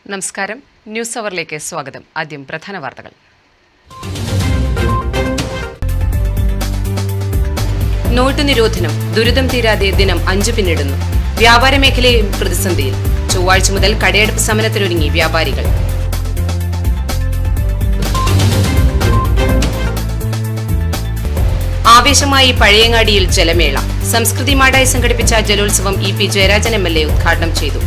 നമസ്കാരം ന്യൂസ് അവറിലേക്ക് സ്വാഗതം ആദ്യം പ്രധാന വാർത്തകൾ നോട്ട് നിരോധനം ദുരിതം തീരാതെ ദിനം അഞ്ചു പിന്നിടുന്നു വ്യാപാര മേഖലയും പ്രതിസന്ധിയിൽ ചൊവ്വാഴ്ച മുതൽ കടയെടുപ്പ് സമരത്തിനൊരുങ്ങി വ്യാപാരികൾ ആവേശമായി പഴയങ്ങാടിയിൽ ജലമേള സംസ്കൃതി മാടായി സംഘടിപ്പിച്ച ജലോത്സവം E P Jayarajan M L A ഉദ്ഘാടനം ചെയ്തു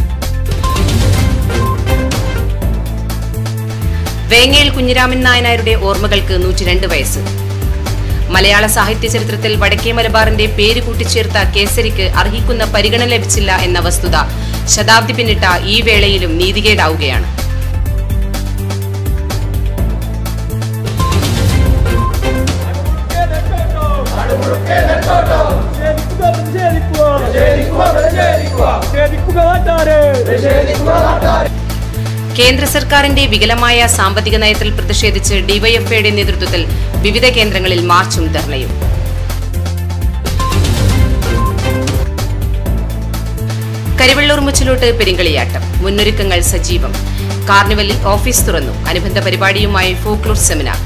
വേങ്ങയിൽ കുഞ്ഞിരാമൻ നായനാരുടെ ഓർമ്മകൾക്ക് നൂറ്റിരണ്ട് വയസ്സ് മലയാള സാഹിത്യ ചരിത്രത്തിൽ വടക്കേ മലബാറിന്റെ പേര് കൂട്ടിച്ചേർത്ത കേസരിക്ക് അർഹിക്കുന്ന പരിഗണന ലഭിച്ചില്ല എന്ന വസ്തുത ശതാബ്ദി പിന്നിട്ട ഈ വേളയിലും നീതികേടാവുകയാണ് കേന്ദ്ര സർക്കാരിന്റെ വികലമായ സാമ്പത്തിക നയത്തിൽ പ്രതിഷേധിച്ച് ഡിവൈഎഫ്ഐയുടെ നേതൃത്വത്തിൽ വിവിധ കേന്ദ്രങ്ങളിൽ മാർച്ചും ധർണയും കരിവള്ളൂർ മുച്ചിലോട്ട് പെരിങ്കളിയാട്ടം മുന്നൊരുക്കങ്ങൾ സജീവം കാർണിവലിൽ ഓഫീസ് തുറന്നു അനുബന്ധ പരിപാടിയുമായി ഫോക്ലോർ സെമിനാർ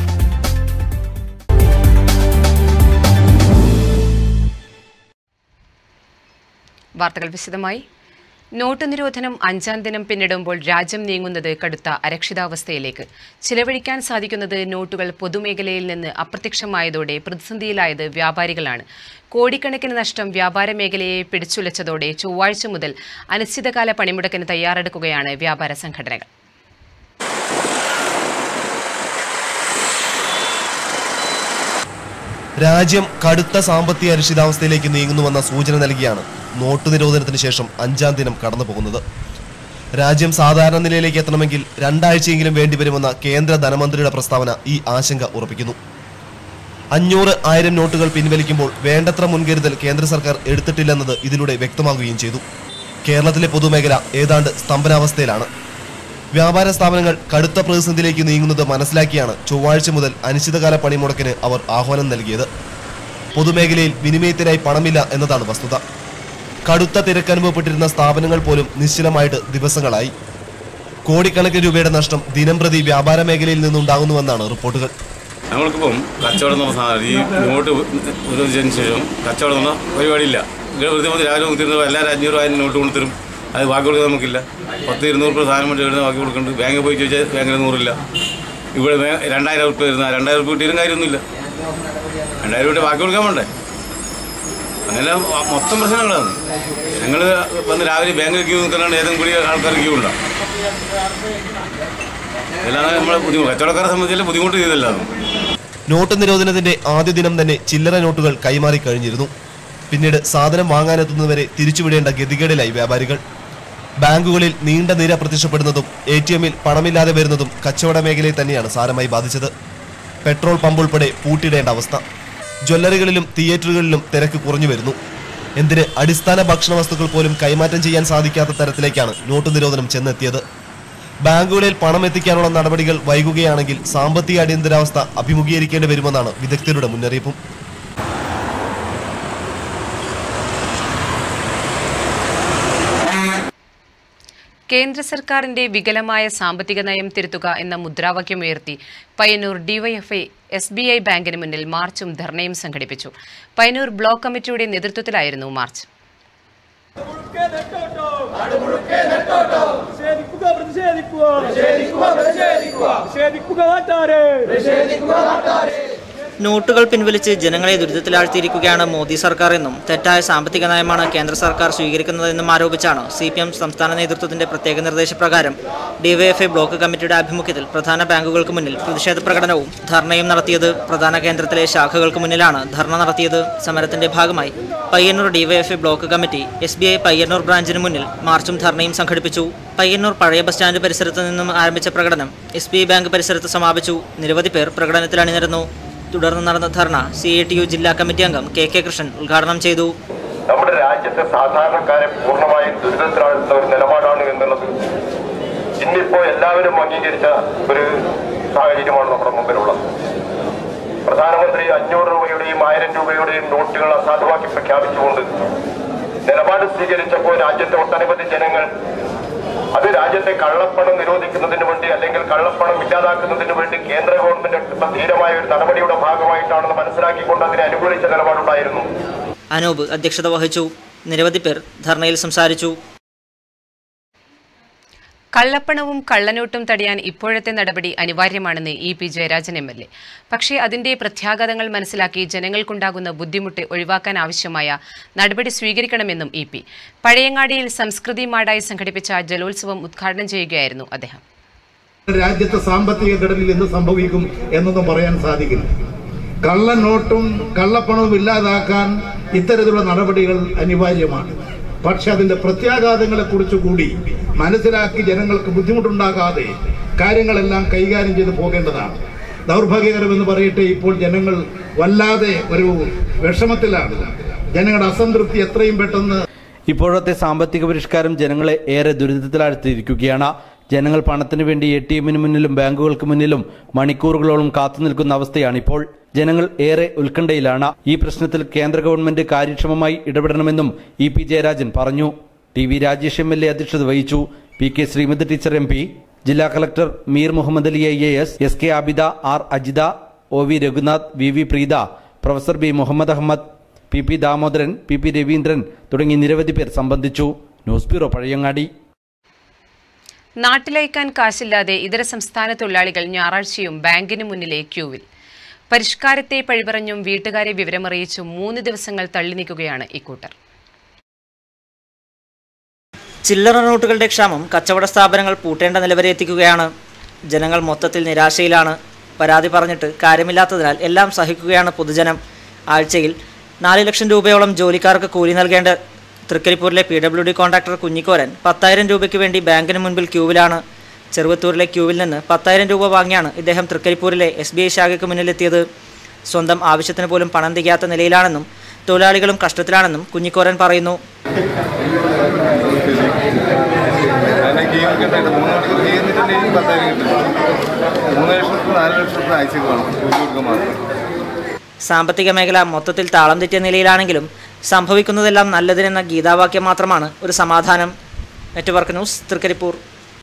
വാർത്തകൾ വിശദമായി നോട്ട് നിരോധനം അഞ്ചാം ദിനം പിന്നിടുമ്പോൾ രാജ്യം നീങ്ങുന്നത് കടുത്ത അരക്ഷിതാവസ്ഥയിലേക്ക് ചിലവഴിക്കാൻ സാധിക്കുന്നത് നോട്ടുകൾ പൊതുമേഖലയിൽ നിന്ന് അപ്രത്യക്ഷമായതോടെ പ്രതിസന്ധിയിലായത് വ്യാപാരികളാണ് കോടിക്കണക്കിന് നഷ്ടം വ്യാപാര മേഖലയെ പിടിച്ചുലച്ചതോടെ ചൊവ്വാഴ്ച മുതൽ അനിശ്ചിതകാല പണിമുടക്കിന് തയ്യാറെടുക്കുകയാണ് വ്യാപാര സംഘടനകൾ രാജ്യം കടുത്ത സാമ്പത്തിക അരിശിതാവസ്ഥയിലേക്ക് നീങ്ങുന്നുവെന്ന സൂചന നൽകിയാണ് നോട്ട് നിരോധനത്തിന് ശേഷം അഞ്ചാം ദിനം കടന്നു പോകുന്നത് രാജ്യം സാധാരണ നിലയിലേക്ക് എത്തണമെങ്കിൽ രണ്ടാഴ്ചയെങ്കിലും വേണ്ടിവരുമെന്ന കേന്ദ്ര ധനമന്ത്രിയുടെ പ്രസ്താവന ഈ ആശങ്ക ഉറപ്പിക്കുന്നു അഞ്ഞൂറ് ആയിരം നോട്ടുകൾ പിൻവലിക്കുമ്പോൾ വേണ്ടത്ര മുൻകരുതൽ കേന്ദ്ര സർക്കാർ എടുത്തിട്ടില്ലെന്നത് ഇതിലൂടെ വ്യക്തമാകുകയും ചെയ്തു കേരളത്തിലെ പൊതുമേഖല ഏതാണ്ട് സ്തംഭനാവസ്ഥയിലാണ് വ്യാപാര സ്ഥാപനങ്ങൾ കടുത്ത പ്രതിസന്ധിയിലേക്ക് നീങ്ങുന്നത് മനസ്സിലാക്കിയാണ് ചൊവ്വാഴ്ച മുതൽ അനിശ്ചിതകാല പണിമുടക്കിന് അവർ ആഹ്വാനം നൽകിയത് പൊതുമേഖലയിൽ വിനിമയത്തിനായി പണമില്ല എന്നതാണ് വസ്തുത കടുത്ത തിരക്കനുഭവപ്പെട്ടിരുന്ന സ്ഥാപനങ്ങൾ പോലും നിശ്ചലമായിട്ട് ദിവസങ്ങളായി കോടിക്കണക്കിന് രൂപയുടെ നഷ്ടം ദിനംപ്രതി വ്യാപാര മേഖലയിൽ നിന്നുണ്ടാകുന്നുവെന്നാണ് റിപ്പോർട്ടുകൾ നമ്മൾക്കിപ്പം കച്ചവടം എന്ന സാധനം ഈ നോട്ട് ഉപയോഗിച്ചതിന് ശേഷം കച്ചവടം എന്ന പരിപാടിയില്ല ഇവിടെ വെറുതെ വന്ന് രാവിലെ കുത്തിരുന്ന എല്ലാവരും അഞ്ഞൂറ് ആയിരം നോട്ട് കൊണ്ടുത്തരും അത് ബാക്കി കൊടുക്കാൻ നമുക്കില്ല പത്ത് ഇരുന്നൂറ് രൂപ സാധനം വേണ്ടി വരുന്ന ബാക്കി കൊടുക്കുന്നുണ്ട് ബാങ്കിൽ പോയി ചോദിച്ചാൽ ബാങ്കിൽ നൂറില്ല ഇവിടെ വേ- രണ്ടായിരം ഉറുപ്പ് വരുന്ന രണ്ടായിരം ഉറുപ്പ് കിട്ടിയാലും കാര്യമൊന്നുമില്ല രണ്ടായിരം രൂപ ബാക്കി കൊടുക്കാൻ വേണ്ടേ അങ്ങനെ മൊ- മൊത്തം പ്രശ്നങ്ങളാണ് ഞങ്ങൾ വന്ന് രാവിലെ ബാങ്കിൽ ക്യൂ നിൽക്കുന്നുണ്ട് ഏതെങ്കിലും കൂടി ആൾക്കാർ ക്യൂ ഉണ്ടാവും ഇതെല്ലാം നമ്മളെ ബുദ്ധിമുട്ട് കച്ചവടക്കാരെ സംബന്ധിച്ചാൽ ബുദ്ധിമുട്ട് ചെയ്തല്ലാതെ നോട്ട് നിരോധനത്തിന്റെ ആദ്യ ദിനം തന്നെ ചില്ലറ നോട്ടുകൾ കൈമാറി കഴിഞ്ഞിരുന്നു പിന്നീട് സാധനം വാങ്ങാനെത്തുന്നതുവരെ തിരിച്ചുവിടേണ്ട ഗതികേടിലായി വ്യാപാരികൾ ബാങ്കുകളിൽ നീണ്ട നിര പ്രത്യക്ഷപ്പെടുന്നതും എ ടി എമ്മിൽ പണമില്ലാതെ വരുന്നതും കച്ചവട മേഖലയെ തന്നെയാണ് സാരമായി ബാധിച്ചത് പെട്രോൾ പമ്പ് ഉൾപ്പെടെ പൂട്ടിയിടേണ്ട അവസ്ഥ ജ്വല്ലറികളിലും തിയേറ്ററുകളിലും തിരക്ക് കുറഞ്ഞു വരുന്നു എന്തിന് അടിസ്ഥാന ഭക്ഷണ വസ്തുക്കൾ പോലും കൈമാറ്റം ചെയ്യാൻ സാധിക്കാത്ത തരത്തിലേക്കാണ് നോട്ട് നിരോധനം ചെന്നെത്തിയത് ബാങ്കുകളിൽ പണം എത്തിക്കാനുള്ള നടപടികൾ വൈകുകയാണെങ്കിൽ സാമ്പത്തിക അടിയന്തരാവസ്ഥ അഭിമുഖീകരിക്കേണ്ടി വരുമെന്നാണ് വിദഗ്ധരുടെ മുന്നറിയിപ്പും കേന്ദ്ര സർക്കാരിന്റെ വികലമായ സാമ്പത്തിക നയം തിരുത്തുക എന്ന മുദ്രാവാക്യമുയർത്തി Payyanur DYFI S B I ബാങ്കിന് മുന്നിൽ മാർച്ചും ധർണയും സംഘടിപ്പിച്ചു പയ്യന്നൂർ ബ്ലോക്ക് കമ്മിറ്റിയുടെ നേതൃത്വത്തിലായിരുന്നു മാർച്ച് നിഷേധിക്കുക പ്രതിഷേധിക്കുക നിഷേധിക്കുക നാട്ടാരെ നോട്ടുകൾ പിൻവലിച്ച് ജനങ്ങളെ ദുരിതത്തിലാഴ്ത്തിയിരിക്കുകയാണ് മോദി സർക്കാർ എന്നും തെറ്റായ സാമ്പത്തിക നയമാണ് കേന്ദ്ര സർക്കാർ സ്വീകരിക്കുന്നതെന്നും ആരോപിച്ചാണ് സി പി എം സംസ്ഥാന നേതൃത്വത്തിന്റെ പ്രത്യേക നിർദ്ദേശപ്രകാരം ഡിവൈഎഫ്ഐ ബ്ലോക്ക് കമ്മിറ്റിയുടെ ആഭിമുഖ്യത്തിൽ പ്രധാന ബാങ്കുകൾക്ക് മുന്നിൽ പ്രതിഷേധ പ്രകടനവും ധർണയും നടത്തിയത് പ്രധാന കേന്ദ്രത്തിലെ ശാഖകൾക്ക് മുന്നിലാണ് ധർണ നടത്തിയത് സമരത്തിന്റെ ഭാഗമായി Payyanur DYFI block committee S B I Payyanur ബ്രാഞ്ചിന് മുന്നിൽ മാർച്ചും ധർണയും സംഘടിപ്പിച്ചു പയ്യന്നൂർ പഴയ ബസ് സ്റ്റാൻഡ് പരിസരത്ത് നിന്നും ആരംഭിച്ച പ്രകടനം എസ് ബി ഐ ബാങ്ക് പരിസരത്ത് സമാപിച്ചു നിരവധി പേർ പ്രകടനത്തിൽ അണിനിരന്നു തുടർന്ന് നടന്ന ധർണ സി ഐ ടി യു ജില്ലാ കമ്മിറ്റി അംഗം കെ കെ കൃഷ്ണൻ ഉദ്ഘാടനം ചെയ്തു നമ്മുടെ രാജ്യത്തെ സാധാരണക്കാരെ പൂർണ്ണമായും ദുരിതത്തിലാഴ്ത്തുന്ന ഒരു നിലപാടാണ് എന്നുള്ളത് ഇന്നിപ്പോ എല്ലാവരും അംഗീകരിച്ച ഒരു സാഹചര്യമാണ് നമ്മുടെ മുമ്പിലുള്ളത് പ്രധാനമന്ത്രി അഞ്ഞൂറ് രൂപയുടെയും ആയിരം രൂപയുടെയും നോട്ടുകൾ അസാധുവാക്കി പ്രഖ്യാപിച്ചുകൊണ്ട് നിലപാട് സ്വീകരിച്ചപ്പോൾ രാജ്യത്തെ ഒട്ടനവധി ജനങ്ങൾ അത് രാജ്യത്തെ കള്ളപ്പണം നിരോധിക്കുന്നതിന് വേണ്ടി അല്ലെങ്കിൽ കള്ളപ്പണം ഇല്ലാതാക്കുന്നതിന് വേണ്ടി കേന്ദ്ര ഗവൺമെന്റ് എടുത്ത ധീരമായ ഒരു നടപടിയുടെ ഭാഗമായിട്ടാണെന്ന് മനസ്സിലാക്കിക്കൊണ്ട് അതിനെ അനുകൂലിച്ച നിലപാടുണ്ടായിരുന്നു അനൂപ് അധ്യക്ഷത വഹിച്ചു നിരവധി പേർ ധർണയിൽ സംസാരിച്ചു കള്ളപ്പണവും കള്ളനോട്ടും തടയാൻ ഇപ്പോഴത്തെ നടപടി അനിവാര്യമാണെന്ന് E P Jayarajan M L A പക്ഷേ അതിന്റെ പ്രത്യാഘാതങ്ങൾ മനസ്സിലാക്കി ജനങ്ങൾക്കുണ്ടാകുന്ന ബുദ്ധിമുട്ട് ഒഴിവാക്കാൻ ആവശ്യമായ നടപടി സ്വീകരിക്കണമെന്നും ഇ പി പഴയങ്ങാടിയിൽ സംസ്കൃതി മാടായി സംഘടിപ്പിച്ച ജലോത്സവം ഉദ്ഘാടനം ചെയ്യുകയായിരുന്നു അദ്ദേഹം രാജ്യത്തെ സാമ്പത്തിക ഘടനയിൽ എന്ത് സംഭവിക്കും എന്നൊന്നും പറയാൻ സാധിക്കില്ല കള്ളനോട്ടും കള്ളപ്പണവും ഇല്ലാതാക്കാൻ ഇത്തരത്തിലുള്ള നടപടികൾ അനിവാര്യമാണ് പക്ഷെ അതിന്റെ പ്രത്യാഘാതങ്ങളെ കുറിച്ച് കൂടി മനസ്സിലാക്കി ജനങ്ങൾക്ക് ബുദ്ധിമുട്ടുണ്ടാകാതെ കാര്യങ്ങളെല്ലാം കൈകാര്യം ചെയ്ത് പോകേണ്ടതാണ് ദൗർഭാഗ്യകരമെന്ന് പറയട്ടെ ഇപ്പോൾ ജനങ്ങൾ വല്ലാതെ ഒരു വിഷമത്തിലാണ് ജനങ്ങളുടെ അസംതൃപ്തി എത്രയും പെട്ടെന്ന് ഇപ്പോഴത്തെ സാമ്പത്തിക പരിഷ്കാരം ജനങ്ങളെ ഏറെ ദുരിതത്തിലാഴ്ത്തിയിരിക്കുകയാണ് ജനങ്ങൾ പണത്തിന് വേണ്ടി എ ടി എമ്മിന് മുന്നിലും ബാങ്കുകൾക്ക് മുന്നിലും മണിക്കൂറുകളോളം കാത്തുനിൽക്കുന്ന അവസ്ഥയാണിപ്പോൾ ജനങ്ങൾ ഏറെ ഉത്കണ്ഠയിലാണ് ഈ പ്രശ്നത്തിൽ കേന്ദ്ര ഗവൺമെന്റ് കാര്യക്ഷമമായി ഇടപെടണമെന്നും ഇ പി ജയരാജൻ പറഞ്ഞു T V Rajesh M L A അധ്യക്ഷത വഹിച്ചു P K Sreemathi teacher M P ജില്ലാ collector Mir Muhammad Ali I A S S K Abida R Ajitha O V Raghunath V V Preetha professor B Muhammad Ahammed P P Damodaran P P Raveendran തുടങ്ങി നിരവധി പേർ സംബന്ധിച്ചു ന്യൂസ് ബ്യൂറോ പഴയങ്ങാടി നാട്ടിലയക്കാൻ കാശില്ലാതെ ഇതര സംസ്ഥാന തൊഴിലാളികൾ ഞായറാഴ്ചയും ബാങ്കിന് മുന്നിലെ ക്യൂവിൽ പരിഷ്കാരത്തെ പഴിപറഞ്ഞും വീട്ടുകാരെ വിവരമറിയിച്ചും മൂന്ന് ദിവസങ്ങൾ തള്ളി നീക്കുകയാണ് ഇക്കൂട്ടർ ചില്ലറ നോട്ടുകളുടെ ക്ഷാമം കച്ചവട സ്ഥാപനങ്ങൾ പൂട്ടേണ്ട നിലവരെ എത്തിക്കുകയാണ് ജനങ്ങൾ മൊത്തത്തിൽ നിരാശയിലാണ് പരാതി പറഞ്ഞിട്ട് കാര്യമില്ലാത്തതിനാൽ എല്ലാം സഹിക്കുകയാണ് പൊതുജനം ആഴ്ചയിൽ നാല് ലക്ഷം രൂപയോളം ജോലിക്കാർക്ക് കൂലി നൽകേണ്ട തൃക്കരിപ്പൂരിലെ P W D contractor Kunhikoran പത്തായിരം രൂപയ്ക്ക് വേണ്ടി ബാങ്കിന് മുൻപിൽ ക്യൂവിലാണ് ചെറുവത്തൂരിലെ ക്യൂവിൽ നിന്ന് പത്തായിരം രൂപ വാങ്ങിയാണ് ഇദ്ദേഹം തൃക്കരിപ്പൂരിലെ എസ് ബി ഐ ശാഖയ്ക്ക് മുന്നിലെത്തിയത് സ്വന്തം ആവശ്യത്തിന് പോലും പണം തികയാത്ത നിലയിലാണെന്നും തൊഴിലാളികളും കഷ്ടത്തിലാണെന്നും കുഞ്ഞിക്കോരൻ പറയുന്നു അതിന്റെ ഗെയിം കിട്ടിയിട്ട് മൂന്ന് മണിക്കൂർ ചെയ്യുന്നിട്ടുണ്ടെങ്കിൽ പത്തായിരം കിട്ടും മൂന്ന് ലക്ഷം റുപ്യ നാല് ലക്ഷം റുപ്യ ആഴ്ചക്ക് വേണം കൂലി കൊടുക്കാൻ മാത്രം സാമ്പത്തിക മേഖല മൊത്തത്തിൽ താളം തെറ്റിയ നിലയിലാണെങ്കിലും സംഭവിക്കുന്നതെല്ലാം നല്ലതിനെന്ന ഗീതാവാക്യം മാത്രമാണ് ഒരു സമാധാനം നെറ്റ്വർക്ക് ന്യൂസ് തൃക്കരിപ്പൂർ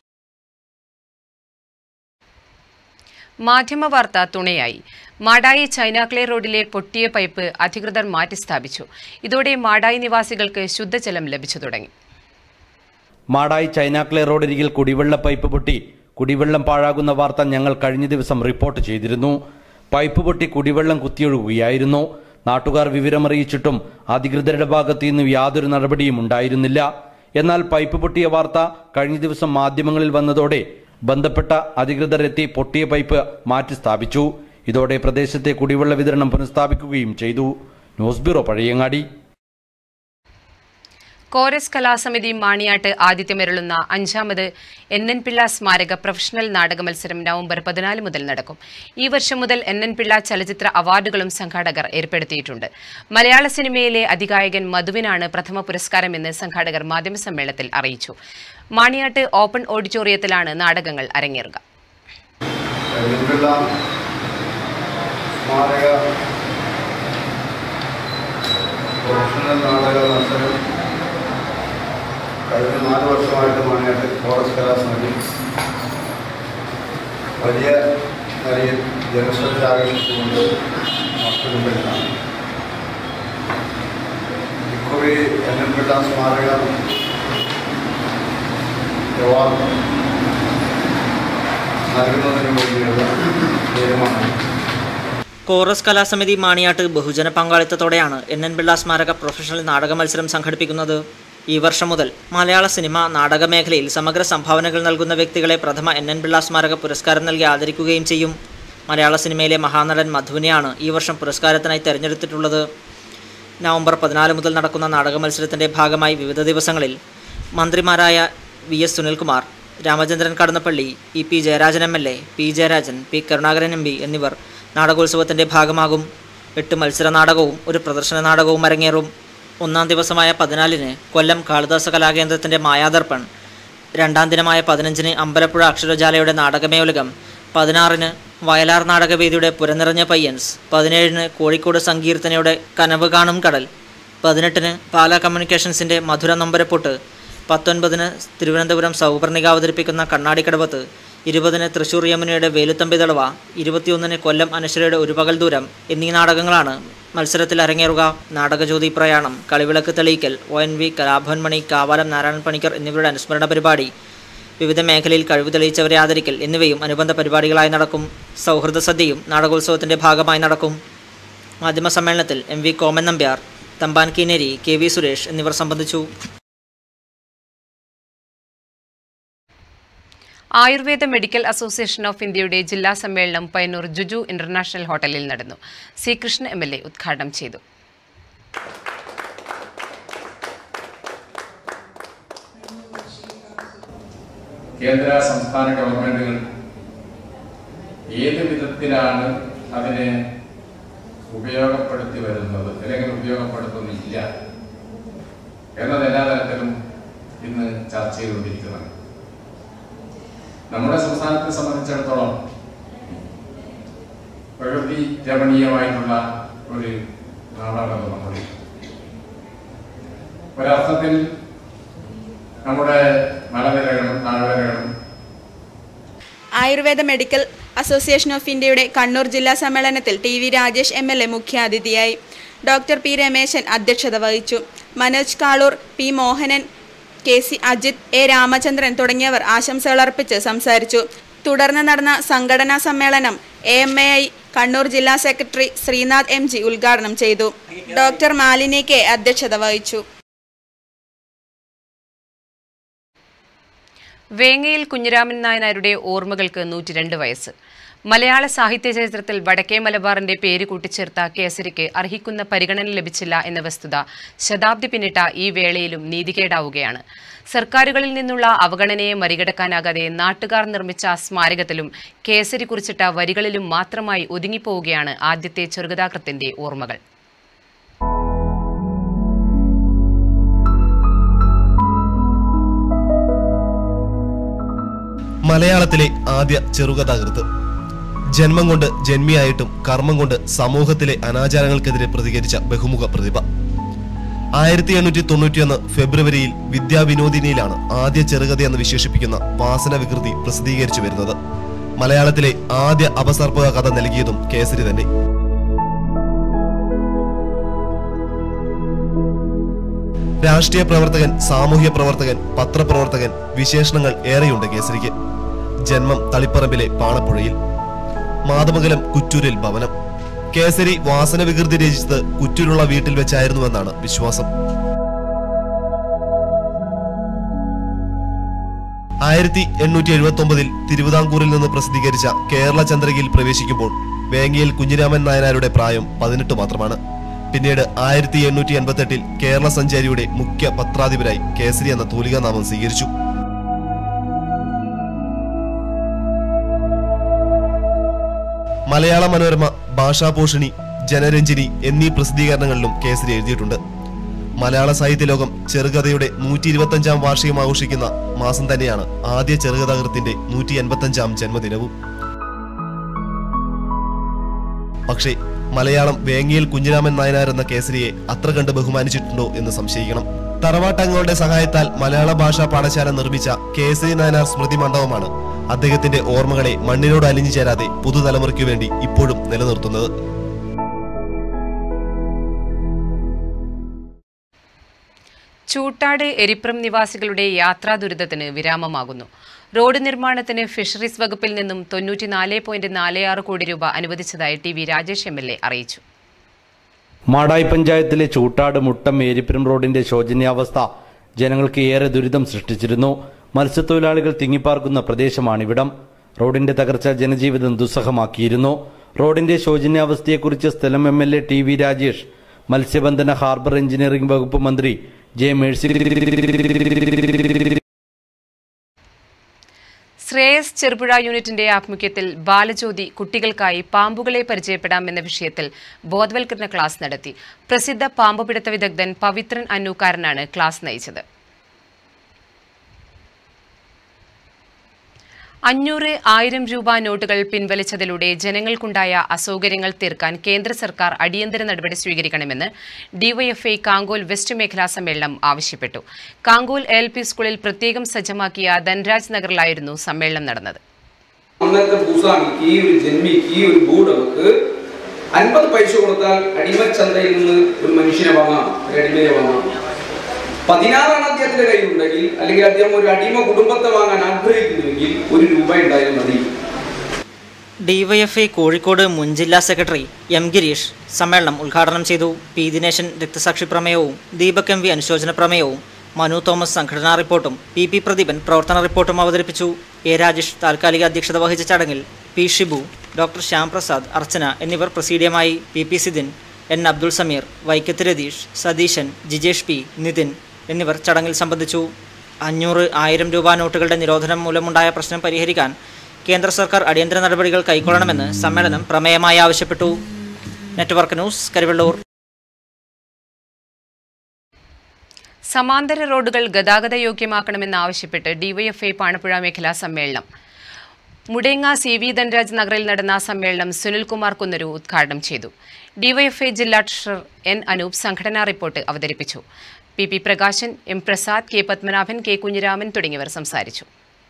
മാധ്യമവാർത്ത തുണയായി മാടായി ചൈനാക്ലേ റോഡിലെ പൊട്ടിയ പൈപ്പ് അധികൃതർ മാറ്റിസ്ഥാപിച്ചു ഇതോടെ മാടായി നിവാസികൾക്ക് ശുദ്ധജലം ലഭിച്ചു തുടങ്ങി മാടായി ചൈനാക്ലേ റോഡരികിൽ കുടിവെള്ള പൈപ്പ് പൊട്ടി കുടിവെള്ളം പാഴാകുന്ന വാർത്ത ഞങ്ങൾ കഴിഞ്ഞ ദിവസം റിപ്പോർട്ട് ചെയ്തിരുന്നു പൈപ്പ് പൊട്ടി കുടിവെള്ളം കുത്തിയൊഴുകുകയായിരുന്നു നാട്ടുകാർ വിവരമറിയിച്ചിട്ടും അധികൃതരുടെ ഭാഗത്തു നിന്ന് യാതൊരു നടപടിയും ഉണ്ടായിരുന്നില്ല എന്നാൽ പൈപ്പ് പൊട്ടിയ വാർത്ത കഴിഞ്ഞ ദിവസം മാധ്യമങ്ങളിൽ വന്നതോടെ ബന്ധപ്പെട്ട അധികൃതർ എത്തി പൊട്ടിയ പൈപ്പ് മാറ്റി സ്ഥാപിച്ചു ഇതോടെ പ്രദേശത്തെ കുടിവെള്ള വിതരണം പുനഃസ്ഥാപിക്കുകയും ചെയ്തു ന്യൂസ് ബ്യൂറോ പഴയങ്ങാടി കോരസ് കലാസമിതി മാണിയാട്ട് ആതിഥ്യമരുളുന്ന അഞ്ചാമത് എൻ എൻ പിള്ള സ്മാരക പ്രൊഫഷണൽ നാടക മത്സരം നവംബർ പതിനാല് മുതൽ നടക്കും ഈ വർഷം മുതൽ എൻ എൻ പിള്ള ചലച്ചിത്ര അവാർഡുകളും സംഘാടകർ ഏർപ്പെടുത്തിയിട്ടുണ്ട് മലയാള സിനിമയിലെ അതികായകൻ മധുവിനാണ് പ്രഥമ പുരസ്കാരമെന്ന് സംഘാടകർ മാധ്യമസമ്മേളനത്തിൽ അറിയിച്ചു മാണിയാട്ട് ഓപ്പൺ ഓഡിറ്റോറിയത്തിലാണ് നാടകങ്ങൾ അരങ്ങേറുക കരിമ്പിള്ള സ്മാരക പ്രൊഫഷണൽ നാടക മത്സരം കഴിഞ്ഞ നാല് വർഷമായിട്ട് മണിയാട്ട് ഫോറസ്റ്റ് കലാസമിതി വലിയ നിലയിൽ ജനശ്രദ്ധ ആകർഷിച്ചുകൊണ്ട് നടത്തുന്നുണ്ടെന്നാണ് ഇക്കുറി എൻ എൻ പിള്ള സ്മാരക അവാർഡ് നൽകുന്നതിന് വേണ്ടിയുള്ള തീരുമാനം കോറസ് കലാസമിതി മാണിയാട്ട് ബഹുജന പങ്കാളിത്തത്തോടെയാണ് എൻ എൻ പിള്ള സ്മാരക പ്രൊഫഷണൽ നാടക മത്സരം സംഘടിപ്പിക്കുന്നത് ഈ വർഷം മുതൽ മലയാള സിനിമ നാടക മേഖലയിൽ സമഗ്ര സംഭാവനകൾ നൽകുന്ന വ്യക്തികളെ പ്രഥമ എൻ എൻ പിള്ള സ്മാരക പുരസ്കാരം നൽകി ആദരിക്കുകയും ചെയ്യും മലയാള സിനിമയിലെ മഹാനടൻ മധുവിനെയാണ് ഈ വർഷം പുരസ്കാരത്തിനായി തെരഞ്ഞെടുത്തിട്ടുള്ളത് നവംബർ പതിനാല് മുതൽ നടക്കുന്ന നാടക മത്സരത്തിൻ്റെ ഭാഗമായി വിവിധ ദിവസങ്ങളിൽ മന്ത്രിമാരായ V S Sunilkumar Ramachandran Kadannappally E P Jayarajan M L A P Jayarajan P Karunakaran M P എന്നിവർ നാടകോത്സവത്തിൻ്റെ ഭാഗമാകും എട്ട് മത്സര നാടകവും ഒരു പ്രദർശന നാടകവും അരങ്ങേറും ഒന്നാം ദിവസമായ പതിനാലിന് കൊല്ലം കാളിദാസ കലാകേന്ദ്രത്തിൻ്റെ മായാദർപ്പൺ രണ്ടാം ദിനമായ പതിനഞ്ചിന് അമ്പലപ്പുഴ അക്ഷരജാലയുടെ നാടകമേലുകം പതിനാറിന് വയലാർ നാടകവേദിയുടെ പുരനിറഞ്ഞ പയ്യൻസ് പതിനേഴിന് കോഴിക്കോട് സങ്കീർത്തനയുടെ കനവ് കാണും കടൽ പതിനെട്ടിന് പാലാ കമ്മ്യൂണിക്കേഷൻസിൻ്റെ മധുര നൊമ്പരപ്പൊട്ട് പത്തൊൻപതിന് തിരുവനന്തപുരം സൗപർണിക അവതരിപ്പിക്കുന്ന കണ്ണാടിക്കടവത്ത് ഇരുപതിന് തൃശൂർ യമുനയുടെ വേലുത്തമ്പി തളവ ഇരുപത്തിയൊന്നിന് കൊല്ലം അനശ്വരയുടെ ഒരു പകൽ ദൂരം എന്നീ നാടകങ്ങളാണ് മത്സരത്തിൽ അരങ്ങേറുക നാടകജ്യോതി പ്രയാണം കളിവിളക്ക് തെളിയിക്കൽ O N V Kalabhavan Mani Kavalam Narayanan Panicker എന്നിവരുടെ അനുസ്മരണ പരിപാടി വിവിധ മേഖലയിൽ കഴിവ് തെളിയിച്ചവരെ ആദരിക്കൽ എന്നിവയും അനുബന്ധ പരിപാടികളായി നടക്കും സൗഹൃദ സദ്യയും നാടകോത്സവത്തിന്റെ ഭാഗമായി നടക്കും മാധ്യമ സമ്മേളനത്തിൽ M V Koman Nambiar Thampan Keeneri K V Suresh എന്നിവർ സംബന്ധിച്ചു ആയുർവേദ മെഡിക്കൽ അസോസിയേഷൻ ഓഫ് ഇന്ത്യയുടെ ജില്ലാ സമ്മേളനം പയ്യന്നൂർ ജുജു ഇന്റർനാഷണൽ ഹോട്ടലിൽ നടന്നു C Krishnan M L A ഉദ്ഘാടനം ചെയ്തു കേന്ദ്ര സംസ്ഥാന ഗവൺമെന്റുകൾ ഏത് വിധത്തിലാണ് അതിനെ ഉപയോഗപ്പെടുത്തി വരുന്നത് അല്ലെങ്കിൽ ഉപയോഗപ്പെടുത്തുന്നില്ല എന്നത് എല്ലാ തരത്തിലും ഇന്ന് ചർച്ച ചെയ്തുകൊണ്ടിരിക്കുന്നത് നമ്മുടെ സംസ്ഥാനത്തെ സംബന്ധിച്ചിടത്തോളം പ്രകൃതി രമണീയമായിട്ടുള്ള ഒരു നാടാണത് നമ്മുടെ ഒരർത്ഥത്തിൽ നമ്മുടെ മലനിരകളും താഴ്വരകളും ആയുർവേദ മെഡിക്കൽ അസോസിയേഷൻ ഓഫ് ഇന്ത്യയുടെ കണ്ണൂർ ജില്ലാ സമ്മേളനത്തിൽ T V Rajesh M L A മുഖ്യാതിഥിയായി ഡോക്ടർ പി രമേശൻ അധ്യക്ഷത വഹിച്ചു Manoj Kalur P Mohanan K C Ajith A Ramachandran തുടങ്ങിയവർ ആശംസകൾ അർപ്പിച്ച് സംസാരിച്ചു തുടർന്ന് നടന്ന സംഘടനാ സമ്മേളനം A M A I Kannur ജില്ലാ സെക്രട്ടറി ശ്രീനാഥ് എം ജി ഉദ്ഘാടനം ചെയ്തു ഡോക്ടർ മാലിനി കെ അധ്യക്ഷത വഹിച്ചു വേങ്ങയിൽ കുഞ്ഞിരാമൻ നായനാരുടെ ഓർമ്മകൾക്ക് നൂറ്റിരണ്ട് വയസ്സ് മലയാള സാഹിത്യ ചരിത്രത്തിൽ വടക്കേ മലബാറിന്റെ പേര് കൂട്ടിച്ചേർത്ത കേസരിക്ക് അർഹിക്കുന്ന പരിഗണന ലഭിച്ചില്ല എന്ന വസ്തുത ശതാബ്ദി പിന്നിട്ട ഈ വേളയിലും നീതികേടാവുകയാണ് സർക്കാരുകളിൽ നിന്നുള്ള അവഗണനയെ മറികടക്കാനാകാതെ നാട്ടുകാർ നിർമ്മിച്ച സ്മാരകത്തിലും കേസരി കുറിച്ചിട്ട വരികളിലും മാത്രമായി ഒതുങ്ങിപ്പോവുകയാണ് ആദ്യത്തെ ചെറുകഥാകൃത്തിന്റെ ഓർമ്മകൾ മലയാളത്തിലെ ആദ്യ ചെറുകഥാകൃത്ത് ജന്മം കൊണ്ട് ജന്മിയായിട്ടും കർമ്മം കൊണ്ട് സമൂഹത്തിലെ അനാചാരങ്ങൾക്കെതിരെ പ്രതികരിച്ച ബഹുമുഖ പ്രതിഭ ആയിരത്തി എണ്ണൂറ്റി തൊണ്ണൂറ്റിയൊന്ന് ഫെബ്രുവരിയിൽ വിദ്യാവിനോദിനിയിലാണ് ആദ്യ ചെറുകഥ എന്ന് വിശേഷിപ്പിക്കുന്ന വാസന വികൃതി പ്രസിദ്ധീകരിച്ചു വരുന്നത് മലയാളത്തിലെ ആദ്യ അപസർപ്പക കഥ നൽകിയതും കേസരി തന്നെ രാഷ്ട്രീയ പ്രവർത്തകൻ സാമൂഹ്യ പ്രവർത്തകൻ പത്രപ്രവർത്തകൻ വിശേഷണങ്ങൾ ഏറെയുണ്ട് കേസരിക്ക് ജന്മം തളിപ്പറമ്പിലെ പാണപ്പുഴയിൽ മാതമംഗലം കുറ്റൂരിൽ ഭവനം കേസരി വാസന വികൃതി രചിച്ചത് കുറ്റൂരുള്ള വീട്ടിൽ വെച്ചായിരുന്നുവെന്നാണ് വിശ്വാസം ആയിരത്തി എണ്ണൂറ്റി എഴുപത്തി ഒമ്പതിൽ തിരുവിതാംകൂറിൽ നിന്ന് പ്രസിദ്ധീകരിച്ച കേരള ചന്ദ്രകയിൽ പ്രവേശിക്കുമ്പോൾ വേങ്ങയിൽ കുഞ്ഞിരാമൻ നായനാരുടെ പ്രായം പതിനെട്ട് മാത്രമാണ് പിന്നീട് ആയിരത്തി എണ്ണൂറ്റി എൺപത്തെട്ടിൽ കേരള സഞ്ചാരിയുടെ മുഖ്യ പത്രാധിപരായി കേസരി എന്ന തൂലികാനാമം സ്വീകരിച്ചു മലയാള മനോരമ ഭാഷാപോഷിണി ജനരഞ്ജിനി എന്നീ പ്രസിദ്ധീകരണങ്ങളിലും കേസരി എഴുതിയിട്ടുണ്ട് മലയാള സാഹിത്യ ലോകം ചെറുകഥയുടെ നൂറ്റി ഇരുപത്തഞ്ചാം വാർഷികം ആഘോഷിക്കുന്ന മാസം തന്നെയാണ് ആദ്യ ചെറുകഥാകൃത്തിന്റെ നൂറ്റി എൺപത്തഞ്ചാം ജന്മദിനവും പക്ഷേ മലയാളം വേങ്ങിയിൽ കുഞ്ഞിരാമൻ നായനാർ എന്ന കേസരിയെ അത്ര കണ്ട് ബഹുമാനിച്ചിട്ടുണ്ടോ എന്ന് സംശയിക്കണം തറവാട്ടംഗങ്ങളുടെ സഹായത്താൽ മലയാള ഭാഷാ പാഠശാല നിർമ്മിച്ച കേസരി നായനാർ സ്മൃതി മണ്ഡപമാണ് അദ്ദേഹത്തിന്റെ ഓർമ്മകളെ മണ്ണിനോട് അലിഞ്ഞു ചേരാതെ പുതുതലമുറയ്ക്കു വേണ്ടി ഇപ്പോഴും നിലനിർത്തുന്നത് ചൂട്ടാട് എരിപ്രം നിവാസികളുടെ യാത്രാ ദുരിതത്തിന് വിരാമമാകുന്നു റോഡ് നിർമ്മാണത്തിന് ഫിഷറീസ് വകുപ്പിൽ നിന്നും തൊണ്ണൂറ്റിനാല് പോയിന്റ് നാല് ആറ് കോടി രൂപ അനുവദിച്ചതായി T V Rajesh M L A അറിയിച്ചു മാടായി പഞ്ചായത്തിലെ ചൂട്ടാട് മുട്ടം ഏരിപ്പുരം റോഡിന്റെ ശോചനീയാവസ്ഥ ജനങ്ങൾക്ക് ഏറെ ദുരിതം സൃഷ്ടിച്ചിരുന്നു മത്സ്യത്തൊഴിലാളികൾ തിങ്ങിപ്പാർക്കുന്ന പ്രദേശമാണിവിടം റോഡിന്റെ തകർച്ച ജനജീവിതം ദുസ്സഹമാക്കിയിരുന്നു റോഡിന്റെ ശോചനീയാവസ്ഥയെക്കുറിച്ച് സ്ഥലം M L A T V Rajesh മത്സ്യബന്ധന ഹാർബർ എഞ്ചിനീയറിംഗ് വകുപ്പ് മന്ത്രി ജെ മേഴ്സി ശ്രേയസ് ചെറുപുഴ യൂണിറ്റിന്റെ ആഭിമുഖ്യത്തിൽ ബാലജ്യോതി കുട്ടികൾക്കായി പാമ്പുകളെ പരിചയപ്പെടാം എന്ന വിഷയത്തിൽ ബോധവൽക്കരണ ക്ലാസ് നടത്തി പ്രസിദ്ധ പാമ്പുപിടുത്ത വിദഗ്ധൻ പവിത്രൻ അന്നൂക്കാരനാണ് ക്ലാസ് നയിച്ചത് അഞ്ഞൂറ് ആയിരം രൂപ നോട്ടുകൾ പിൻവലിച്ചതിലൂടെ ജനങ്ങൾക്കുണ്ടായ അസൗകര്യങ്ങൾ തീർക്കാൻ കേന്ദ്ര സർക്കാർ അടിയന്തര നടപടി സ്വീകരിക്കണമെന്ന് ഡിവൈഎഫ്ഐ കാങ്കോൽ വെസ്റ്റ് മേഖലാ സമ്മേളനം ആവശ്യപ്പെട്ടു കാങ്കോൽ എൽ പി സ്കൂളിൽ പ്രത്യേകം സജ്ജമാക്കിയ ധൻരാജ് നഗറിലായിരുന്നു സമ്മേളനം നടന്നത് അന്നത്തെ ഭൂസ്വാമിക്ക് ഈ ഒരു ജന്മിക്ക് ഈ ഒരു ഭൂടമക്ക് അൻപത് പൈസ കൊടുത്താൽ അടിമച്ചന്തയിൽ നിന്ന് ഒരു മനുഷ്യനെ വാങ്ങാം ഒരു അടിമയെ വാങ്ങാം പതിനാറാണ് അദ്ദേഹത്തിന്റെ കയ്യിലുണ്ടെങ്കിൽ അല്ലെങ്കിൽ അദ്ദേഹം ഒരു അടിമ കുടുംബത്തെ വാങ്ങാൻ ആഗ്രഹിക്കുന്നുവെങ്കിൽ ഒരു രൂപ ഉണ്ടായാലും മതി ഡിവൈഎഫ്ഐ കോഴിക്കോട് മുൻ ജില്ലാ സെക്രട്ടറി എം ഗിരീഷ് സമ്മേളനം ഉദ്ഘാടനം ചെയ്തു പി ദിനേശൻ രക്തസാക്ഷി പ്രമേയവും ദീപക് എം വി അനുശോചന പ്രമേയവും മനു തോമസ് സംഘടനാ റിപ്പോർട്ടും പി പി പ്രദീപൻ പ്രവർത്തന റിപ്പോർട്ടും അവതരിപ്പിച്ചു എ രാജേഷ് താൽക്കാലിക അധ്യക്ഷത വഹിച്ച ചടങ്ങിൽ പി ഷിബു ഡോക്ടർ ശ്യാംപ്രസാദ് അർച്ചന എന്നിവർ പ്രസീഡിയമായി P P Sidin N Abdul Sameer Vaikkath Ratheesh Satheesan Jijesh P Nithin എന്നിവർ ചടങ്ങിൽ സംബന്ധിച്ചു അഞ്ഞൂറ് ആയിരം രൂപ നോട്ടുകളുടെ നിരോധനം മൂലമുണ്ടായ പ്രശ്നം പരിഹരിക്കാൻ കേന്ദ്ര സർക്കാർ അടിയന്തര നടപടികൾ കൈക്കൊള്ളണമെന്ന് സമ്മേളനം പ്രമേയമായി ആവശ്യപ്പെട്ടു നെറ്റ്വർക്ക് ന്യൂസ് കരിവെള്ളൂർ സമാന്തര റോഡുകൾ ഗതാഗത യോഗ്യമാക്കണമെന്നാവശ്യപ്പെട്ട് ഡിവൈഎഫ്ഐ പാണപ്പുഴ മേഖലാ സമ്മേളനം മുടേങ്ങ സി വി ധൻരാജ് നഗറിൽ നടന്ന സമ്മേളനം സുനിൽകുമാർ കുന്നരു ഉദ്ഘാടനം ചെയ്തു ഡിവൈഎഫ്ഐ ജില്ലാ ട്രഷറർ എൻ അനൂപ് സംഘടനാ റിപ്പോർട്ട് അവതരിപ്പിച്ചു P P Prakashan M Prasad K Padmanabhan K Kunhiraman തുടങ്ങിയവർ സംസാരിച്ചു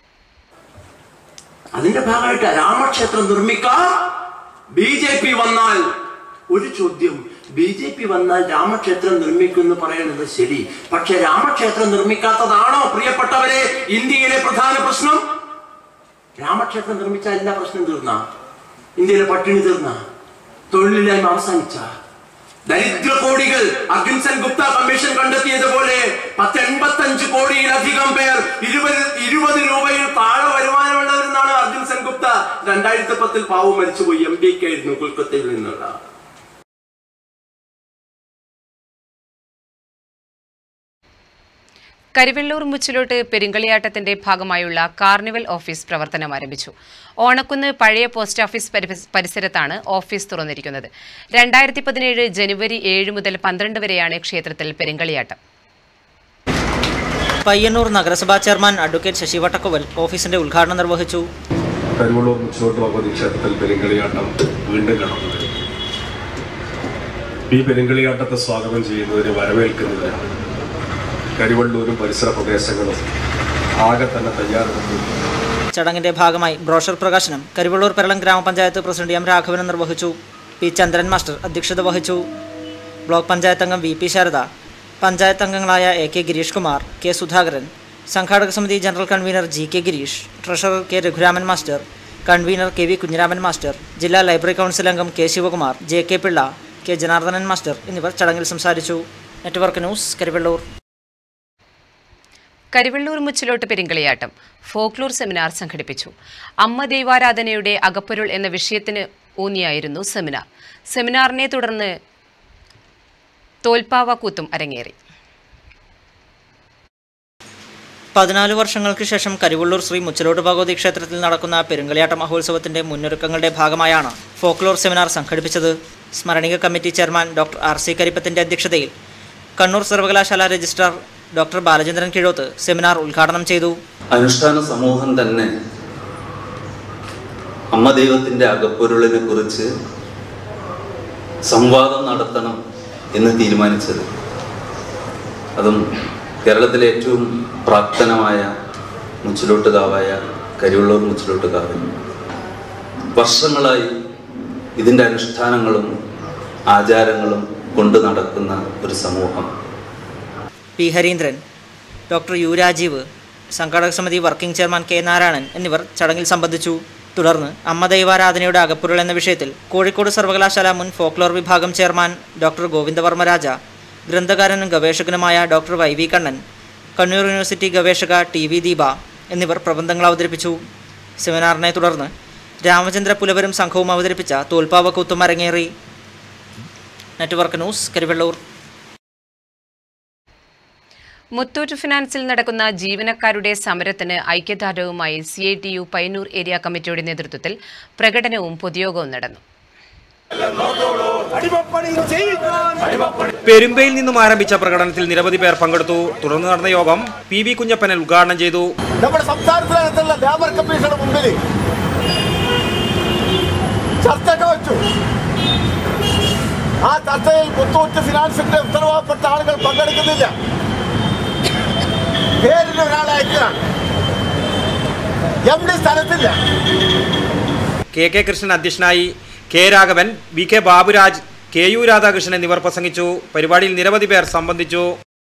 അതിന്റെ ഭാഗമായിട്ട് രാമക്ഷേത്രം നിർമ്മിക്കാൻ ബി ജെ പി വന്നാൽ ഒരു ചോദ്യം ബി ജെ പി വന്നാൽ രാമക്ഷേത്രം നിർമ്മിക്കുമെന്ന് പറയുന്നത് ശരി പക്ഷെ രാമക്ഷേത്രം നിർമ്മിക്കാത്തതാണോ പ്രിയപ്പെട്ടവരെ ഇന്ത്യയിലെ പ്രധാന പ്രശ്നം രാമക്ഷേത്രം നിർമ്മിച്ചാൽ എല്ലാ പ്രശ്നം തീർന്ന ഇന്ത്യയിലെ പട്ടിണി തീർന്ന തൊഴിലില്ലായ്മ അവസാനിച്ച ദരിദ്ര കോടികൾ അർജുൻ സെൻ ഗുപ്ത കമ്മീഷൻ കണ്ടെത്തിയതുപോലെ പത്ത് എൺപത്തഞ്ച് കോടിയിലധികം പേർ ഇരുപത് ഇരുപത് രൂപയിൽ താഴെ വരുമാനമുള്ളവരെന്നാണ് അർജുൻ സെൻ ഗുപ്ത രണ്ടായിരത്തി പത്തിൽ പാവം മരിച്ചുപോയി എം പി ആയിരുന്നു കൊൽക്കത്തയിൽ നിന്നുള്ള കരിവെള്ളൂർ മുച്ചിലോട്ട് പെരുങ്കളിയാട്ടത്തിന്റെ ഭാഗമായുള്ള കാർണിവൽ ഓഫീസ് പ്രവർത്തനം ആരംഭിച്ചു ഓണക്കുന്ന് പഴയ പോസ്റ്റ് ഓഫീസ് പരിപ- പരിസരത്താണ് ഓഫീസ് തുറന്നിരിക്കുന്നത് രണ്ടായിരത്തി പതിനേഴ് ജനുവരി ഏഴ് മുതൽ പന്ത്രണ്ട് വരെയാണ് ക്ഷേത്രത്തിൽ പെരുങ്കളിയാട്ടം പയ്യന്നൂർ നഗരസഭാ ചെയർമാൻ അഡ്വക്കേറ്റ് ശശി വട്ടക്കോവൽ ഓഫീസിന്റെ ഉദ്ഘാടനം നിർവഹിച്ചു കരിവള്ളൂർ മുച്ചോട്ട് ഭഗവതി ക്ഷേത്രത്തിൽ പെരുങ്കളിയാട്ടം വീണ്ടും കടന്നു വരും ഈ പെരുങ്കളിയാട്ടത്തെ സ്വാഗതം ചെയ്യുന്നതിന് വരവേൽക്കുന്നതിന് കരിവള്ളൂരും പരിസര പ്രദേശങ്ങളും ആകെ തന്നെ തയ്യാറെടുത്തു ചടങ്ങിന്റെ ഭാഗമായി ബ്രോഷർ പ്രകാശനം കരിവള്ളൂർ പെരളം ഗ്രാമപഞ്ചായത്ത് പ്രസിഡന്റ് എം രാഘവൻ നിർവഹിച്ചു പി ചന്ദ്രൻ മാസ്റ്റർ അധ്യക്ഷത വഹിച്ചു ബ്ലോക്ക് പഞ്ചായത്ത് അംഗം വി പി ശാരദ പഞ്ചായത്ത് അംഗങ്ങളായ A K Girish Kumar K Sudhakaran സംഘാടക സമിതി general convener G K Girish treasurer K Raghuraman master convener K V Kunhiraman master ജില്ലാ ലൈബ്രറി കൗൺസിൽ അംഗം K Sivakumar J K Pillai K Janardhanan master എന്നിവർ ചടങ്ങിൽ സംസാരിച്ചു network news Karivalloor Karivellur Muchilot Perumkaliyattam folklore seminar സംഘടിപ്പിച്ചു അമ്മ ദൈവാരാധനയുടെ അകപ്പൊരുൾ എന്ന വിഷയത്തിന് ഊന്നിയായിരുന്നു സെമിനാർ സെമിനാറിനെ തുടർന്ന് തോൽപ്പാവ കൂത്തും അരങ്ങേറി പതിനാല് വർഷങ്ങൾക്ക് ശേഷം കരിവള്ളൂർ ശ്രീ മുച്ചലോട്ട് ഭഗവതി ക്ഷേത്രത്തിൽ നടക്കുന്ന പെരുങ്കളിയാട്ട മഹോത്സവത്തിന്റെ മുന്നൊരുക്കങ്ങളുടെ ഭാഗമായാണ് ഫോക്ലോർ സെമിനാർ സംഘടിപ്പിച്ചത് സ്മരണിക committee chairman doctor R C കരിപ്പത്തിന്റെ അധ്യക്ഷതയിൽ കണ്ണൂർ സർവകലാശാല registrar doctor Balachandran Kizhoth seminar ഉദ്ഘാടനം ചെയ്തു അനുഷ്ഠാന സമൂഹം തന്നെ അമ്മ ദൈവത്തിന്റെ അകപ്പൊരുളിനെ കുറിച്ച് സംവാദം നടത്തണം എന്ന് തീരുമാനിച്ചത് അതും കേരളത്തിലെ ഏറ്റവും പ്രാപ്തനമായ മുച്ചിലോട്ടുകാവായ കരിവള്ളൂർ മുച്ചിലോട്ടുകാവൻ വർഷങ്ങളായി ഇതിൻ്റെ അനുഷ്ഠാനങ്ങളും ആചാരങ്ങളും കൊണ്ടു നടക്കുന്ന ഒരു സമൂഹം P Harindran doctor U Rajeev സംഘാടക സമിതി വർക്കിംഗ് ചെയർമാൻ കെ നാരായണൻ എന്നിവർ ചടങ്ങിൽ സംബന്ധിച്ചു തുടർന്ന് അമ്മ ദൈവാരാധനയുടെ അകപ്പുരുൾ എന്ന വിഷയത്തിൽ കോഴിക്കോട് സർവകലാശാല മുൻ ഫോക്ലോർ വിഭാഗം ചെയർമാൻ ഡോക്ടർ ഗോവിന്ദവർമ്മ രാജ ഗ്രന്ഥകാരനും ഗവേഷകനുമായ doctor Y V Kannan Kannur university ഗവേഷക ടി വി ദീപ എന്നിവർ പ്രബന്ധങ്ങൾ അവതരിപ്പിച്ചു സെമിനാറിനെ തുടർന്ന് രാമചന്ദ്ര പുലവരും സംഘവും അവതരിപ്പിച്ച തോൽപ്പാവ കൂത്തും അരങ്ങേറി നെറ്റ്വർക്ക് ന്യൂസ് കരിവെള്ളൂർ മുത്തൂറ്റ് ഫിനാൻസിൽ നടക്കുന്ന ജീവനക്കാരുടെ സമരത്തിന് ഐക്യദാർഢ്യവുമായി C I T U Payyanur area കമ്മിറ്റിയുടെ നേതൃത്വത്തിൽ പ്രകടനവും പൊതുയോഗവും നടന്നു പെരുമ്പയിൽ നിന്നും ആരംഭിച്ച പ്രകടനത്തിൽ നിരവധി പേർ പങ്കെടുത്തു തുടർന്ന് നടന്ന യോഗം പി വി കുഞ്ഞപ്പനൽ ഉദ്ഘാടനം ചെയ്തു നമ്മുടെ സംസ്ഥാനത്തിനകത്തുള്ള ലേബർ കമ്മീഷന് മുമ്പിൽ ചർച്ചയൊക്കെ വെച്ചു ആ ചർച്ചയിൽ മുത്തൂറ്റ് ഫിനാൻസിന്റെ ഉത്തരവാദപ്പെട്ട ആളുകൾ പങ്കെടുക്കുന്നില്ല പേരിൽ ഒരാളെ അയക്കുകയാണ് എം ഡി സ്ഥലത്തില്ല കെ കെ കൃഷ്ണൻ അധ്യക്ഷനായി K Raghavan V K Baburaj K U Radhakrishnan എന്നിവർ പ്രസംഗിച്ചു പരിപാടിയിൽ നിരവധി പേർ സംബന്ധിച്ചു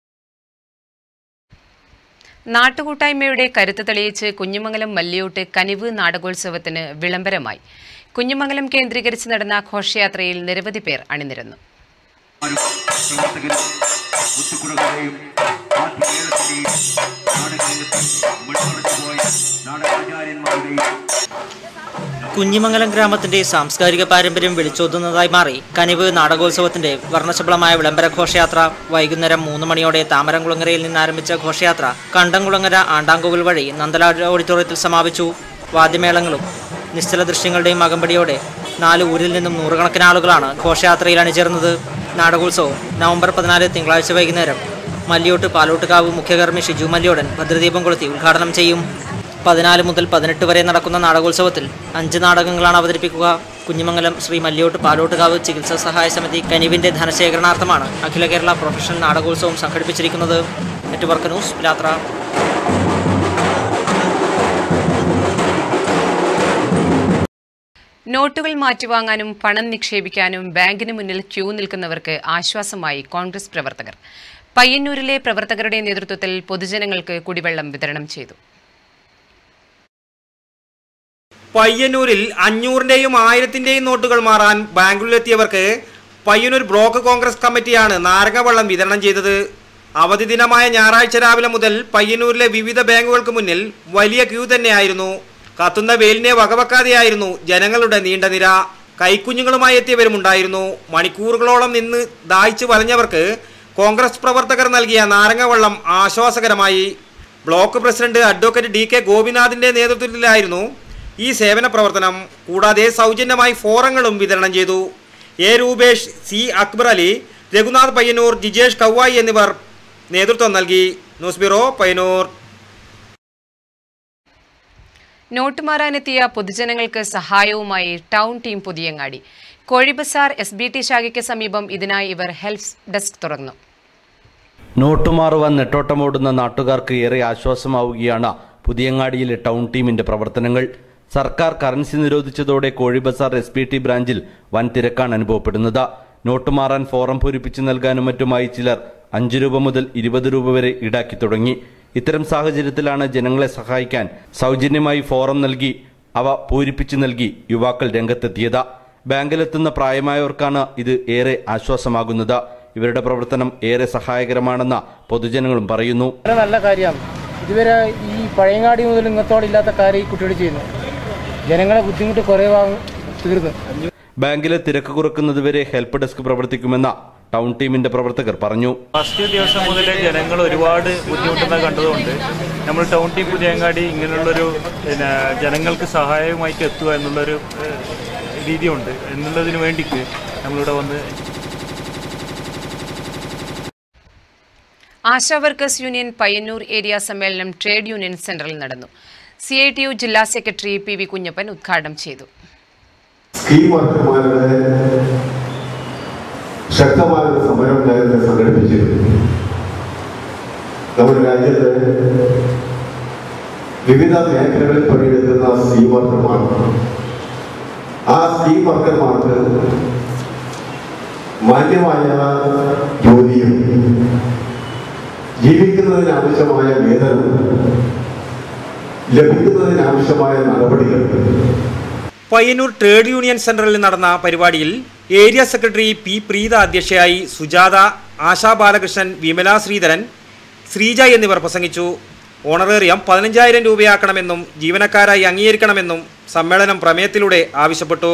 നാട്ടുകൂട്ടായ്മയുടെ കരുത്ത് തെളിയിച്ച് കുഞ്ഞുമംഗലം മല്ലിയോട്ട് കനിവ് നാടകോത്സവത്തിന് വിളംബരമായി കുഞ്ഞുമംഗലം കേന്ദ്രീകരിച്ച് നടന്ന ഘോഷയാത്രയിൽ നിരവധി പേർ അണിനിരന്നു പ്രവർത്തകരും ഒത്തുകുറകളെയും ആത്മീയത്തിന്റെയും നാടകരംഗത്ത് മുന്നോട്ടുപോയ നാടകാചാര്യന്മാരുടെയും കുഞ്ഞിമംഗലം ഗ്രാമത്തിന്റെ സാംസ്കാരിക പാരമ്പര്യം വിളിച്ചോതുന്നതായി മാറി കനിവ് നാടകോത്സവത്തിന്റെ വർണ്ണശബളമായ വിളംബര ഘോഷയാത്ര വൈകുന്നേരം മൂന്ന് മണിയോടെ താമരംകുളങ്ങരയിൽ നിന്ന് ആരംഭിച്ച ഘോഷയാത്ര കണ്ടംകുളങ്ങര ആണ്ടാങ്കോവിൽ വഴി നന്ദലാട് ഓഡിറ്റോറിയത്തിൽ സമാപിച്ചു വാദ്യമേളങ്ങളും നിശ്ചല ദൃശ്യങ്ങളുടെയും അകമ്പടിയോടെ നാല് ഊരിൽ നിന്നും നൂറുകണക്കിന് ആളുകളാണ് ഘോഷയാത്രയിൽ അണിചേർന്നത് നാടകോത്സവം നവംബർ പതിനാല് തിങ്കളാഴ്ച വൈകുന്നേരം മല്ലിയോട്ട് പാലോട്ടുകാവ് മുഖ്യകർമ്മി ഷിജു മല്ലിയോടൻ ഭദ്രദീപം കൊളുത്തി ഉദ്ഘാടനം ചെയ്യും പതിനാല് മുതൽ പതിനെട്ട് വരെ നടക്കുന്ന നാടകോത്സവത്തിൽ അഞ്ച് നാടകങ്ങളാണ് അവതരിപ്പിക്കുക കുഞ്ഞിമംഗലം ശ്രീ മല്ലിയോട്ട് പാലോട്ടുകാവ് ചികിത്സാ സഹായ സമിതി കനിവിന്റെ ധനശേഖരണാർത്ഥമാണ് അഖില കേരള പ്രൊഫഷണൽ നാടകോത്സവം സംഘടിപ്പിച്ചിരിക്കുന്നത് നെറ്റ്വർക്ക് ന്യൂസ് പിലാത്ര നോട്ടുകൾ മാറ്റിവാങ്ങാനും പണം നിക്ഷേപിക്കാനും ബാങ്കിന് മുന്നിൽ ക്യൂ നിൽക്കുന്നവർക്ക് ആശ്വാസമായി കോൺഗ്രസ് പ്രവർത്തകർ പയ്യന്നൂരിലെ പ്രവർത്തകരുടെ നേതൃത്വത്തിൽ പൊതുജനങ്ങൾക്ക് കുടിവെള്ളം വിതരണം ചെയ്തു പയ്യന്നൂരിൽ അഞ്ഞൂറിന്റെയും ആയിരത്തിന്റെയും നോട്ടുകൾ മാറാൻ ബാങ്കുകളിലെത്തിയവർക്ക് പയ്യന്നൂർ ബ്ലോക്ക് കോൺഗ്രസ് കമ്മിറ്റിയാണ് നാരങ്ങവെള്ളം വിതരണം ചെയ്തത് അവധി ദിനമായ ഞായറാഴ്ച രാവിലെ മുതൽ പയ്യന്നൂരിലെ വിവിധ ബാങ്കുകൾക്ക് മുന്നിൽ വലിയ ക്യൂ തന്നെയായിരുന്നു കത്തുന്ന വെയിലിനെ വകവെക്കാതെയായിരുന്നു ജനങ്ങളുടെ നീണ്ട നിര കൈക്കുഞ്ഞുങ്ങളുമായി എത്തിയവരുമുണ്ടായിരുന്നു മണിക്കൂറുകളോളം നിന്ന് ദാഹിച്ചു വലഞ്ഞവർക്ക് കോൺഗ്രസ് പ്രവർത്തകർ നൽകിയ നാരങ്ങവെള്ളം ആശ്വാസകരമായി block president advocate D K ഗോപിനാഥിന്റെ നേതൃത്വത്തിലായിരുന്നു ഈ സേവന പ്രവർത്തനം കൂടാതെ സൗജന്യമായി ഫോറങ്ങളും വിതരണം ചെയ്തു എ രൂപേഷ് സി അക്ബർ അലി രഘുനാഥ് പയ്യന്നൂർ ജിജേഷ് കൗവായി എന്നിവർ നേതൃത്വം നൽകി ന്യൂസ് ബ്യൂറോ പയ്യന്നൂർ നോട്ട് മാറാനെത്തിയ പൊതുജനങ്ങൾക്ക് സഹായവുമായി town team Puthiyangadi Kozhibazar S B T ശാഖയ്ക്ക് സമീപം ഇതിനായി ഇവർ ഹെൽപ്പ് ഡെസ്ക് തുറന്നു നോട്ടുമാറുവാൻ നെട്ടോട്ടമോടുന്ന നാട്ടുകാർക്ക് ഏറെ ആശ്വാസമാവുകയാണ് പുതിയങ്ങാടിയിലെ ടൗൺ ടീമിന്റെ പ്രവർത്തനങ്ങൾ സർക്കാർ കറൻസി നിരോധിച്ചതോടെ കോഴിബസാർ എസ് പി ടി ബ്രാഞ്ചിൽ വൻ തിരക്കാണ് അനുഭവപ്പെടുന്നത് നോട്ട് മാറാൻ ഫോറം പൂരിപ്പിച്ചു നൽകാനും മറ്റുമായി ചിലർ അഞ്ചു രൂപ മുതൽ ഇരുപത് രൂപ വരെ ഈടാക്കി തുടങ്ങി ഇത്തരം സാഹചര്യത്തിലാണ് ജനങ്ങളെ സഹായിക്കാൻ സൗജന്യമായി ഫോറം നൽകി അവ പൂരിപ്പിച്ചു നൽകി യുവാക്കൾ രംഗത്തെത്തിയത് ബാങ്കിലെത്തുന്ന പ്രായമായവർക്കാണ് ഇത് ഏറെ ആശ്വാസമാകുന്നത് ഇവരുടെ പ്രവർത്തനം ഏറെ സഹായകരമാണെന്ന് പൊതുജനങ്ങളും പറയുന്നു വളരെ നല്ല കാര്യമാണ് ഇതുവരെ ഈ പഴയങ്ങാടി മുതൽ ഇങ്ങത്തോളം ഇല്ലാത്ത കാര്യം ഈ കുട്ടികൾ ചെയ്യുന്നു ജനങ്ങളെ ബുദ്ധിമുട്ട് കുറേ തീർന്നു ബാങ്കിലെ തിരക്ക് കുറക്കുന്നതുവരെ ഹെൽപ്പ് ഡെസ്ക് പ്രവർത്തിക്കുമെന്ന ടൗൺ ടീമിന്റെ പ്രവർത്തകർ പറഞ്ഞു ഫസ്റ്റ് ദിവസം മുതലേ ജനങ്ങൾ ഒരുപാട് ബുദ്ധിമുട്ടുന്നത് കണ്ടതുകൊണ്ട് നമ്മൾ ടൗൺ ടീം പുതിയങ്ങാടി ഇങ്ങനെയുള്ളൊരു പിന്നെ ജനങ്ങൾക്ക് സഹായമായിട്ട് എത്തുക എന്നുള്ളൊരു ഏഹ്, രീതിയുണ്ട് എന്നുള്ളതിന് വേണ്ടിക്ക് നമ്മളിവിടെ വന്ന് Asha workers union Payyanur area സമ്മേളനം ട്രേഡ് യൂണിയൻ സെന്ററിൽ നടന്നു സി ഐ ടി യു ജില്ലാ സെക്രട്ടറി പി വി കുഞ്ഞപ്പൻ ഉദ്ഘാടനം ചെയ്തു സ്കീം വർക്കർമാരുടെ ശക്തമായ ഒരു സമരം നേരത്തെ സംഘടിപ്പിച്ചിരുന്നു നമ്മുടെ രാജ്യത്ത് വിവിധ മേഖലകളിൽ പണിയെടുക്കുന്ന സ്കീം വർക്കർമാർ ആ സ്കീം വർക്കർമാർക്ക് മാന്യമായ ജോലിയും ജീവിക്കുന്നതിന് ആവശ്യമായ വേതനവും ലഭിക്കുന്നതിന് ആവശ്യമായ നടപടികൾ പയ്യന്നൂർ ട്രേഡ് യൂണിയൻ സെന്ററിൽ നടന്ന പരിപാടിയിൽ ഏരിയ സെക്രട്ടറി പി പ്രീത അധ്യക്ഷയായി സുജാത ആശാ ബാലകൃഷ്ണൻ വിമല ശ്രീധരൻ ശ്രീജ എന്നിവർ പ്രസംഗിച്ചു ഓണറേറിയം പതിനഞ്ചായിരം രൂപയാക്കണമെന്നും ജീവനക്കാരായി അംഗീകരിക്കണമെന്നും സമ്മേളനം പ്രമേയത്തിലൂടെ ആവശ്യപ്പെട്ടു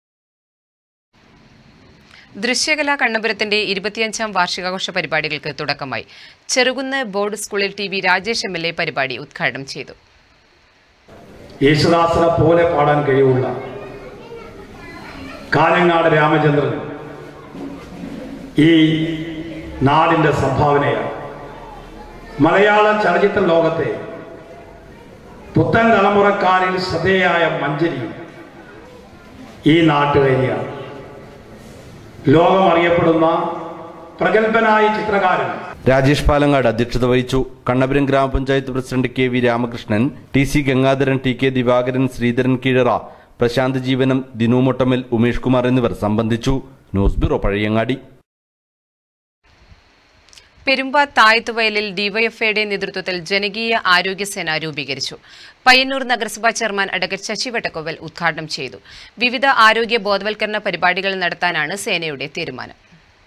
ദൃശ്യകലാ കണ്ണപുരത്തിന്റെ ഇരുപത്തിയഞ്ചാം വാർഷികാഘോഷ പരിപാടികൾക്ക് തുടക്കമായി ചെറുകുന്ന് ബോർഡ് സ്കൂളിൽ T V Rajesh M L A പരിപാടി ഉദ്ഘാടനം ചെയ്തു യേശുദാസിനെ പോലെ പാടാൻ കഴിവുള്ള കാഞ്ഞങ്ങാട് രാമചന്ദ്രൻ ഈ നാടിൻ്റെ സംഭാവനയാണ് മലയാള ചലച്ചിത്ര ലോകത്തെ പുത്തൻ തലമുറക്കാരിൽ ശ്രദ്ധേയായ മഞ്ജരി ഈ നാട്ടുകാരിയാണ് ലോകം അറിയപ്പെടുന്ന പ്രഗത്ഭനായ ചിത്രകാരൻ രാജേഷ് പാലങ്ങാട് അധ്യക്ഷത വഹിച്ചു കണ്ണപുരം ഗ്രാമപഞ്ചായത്ത് president K V Ramakrishnan T C Gangadharan T K Divakaran Sreedharan Keezhara Prasanth Jeevanam Dinu Mottammal Umesh Kumar എന്നിവർ സംബന്ധിച്ചു ന്യൂസ് ബ്യൂറോ പഴയങ്ങാടി പെരുമ്പ തായത്തുവയലിൽ ഡിവൈഎഫ്ഐയുടെ നേതൃത്വത്തിൽ ജനകീയ ആരോഗ്യസേന രൂപീകരിച്ചു പയ്യന്നൂർ നഗരസഭാ ചെയർമാൻ അഡ്വക്കേറ്റ് ശശി വട്ടക്കോവൽ ഉദ്ഘാടനം ചെയ്തു വിവിധ ആരോഗ്യ ബോധവൽക്കരണ പരിപാടികൾ നടത്താനാണ് സേനയുടെ തീരുമാനം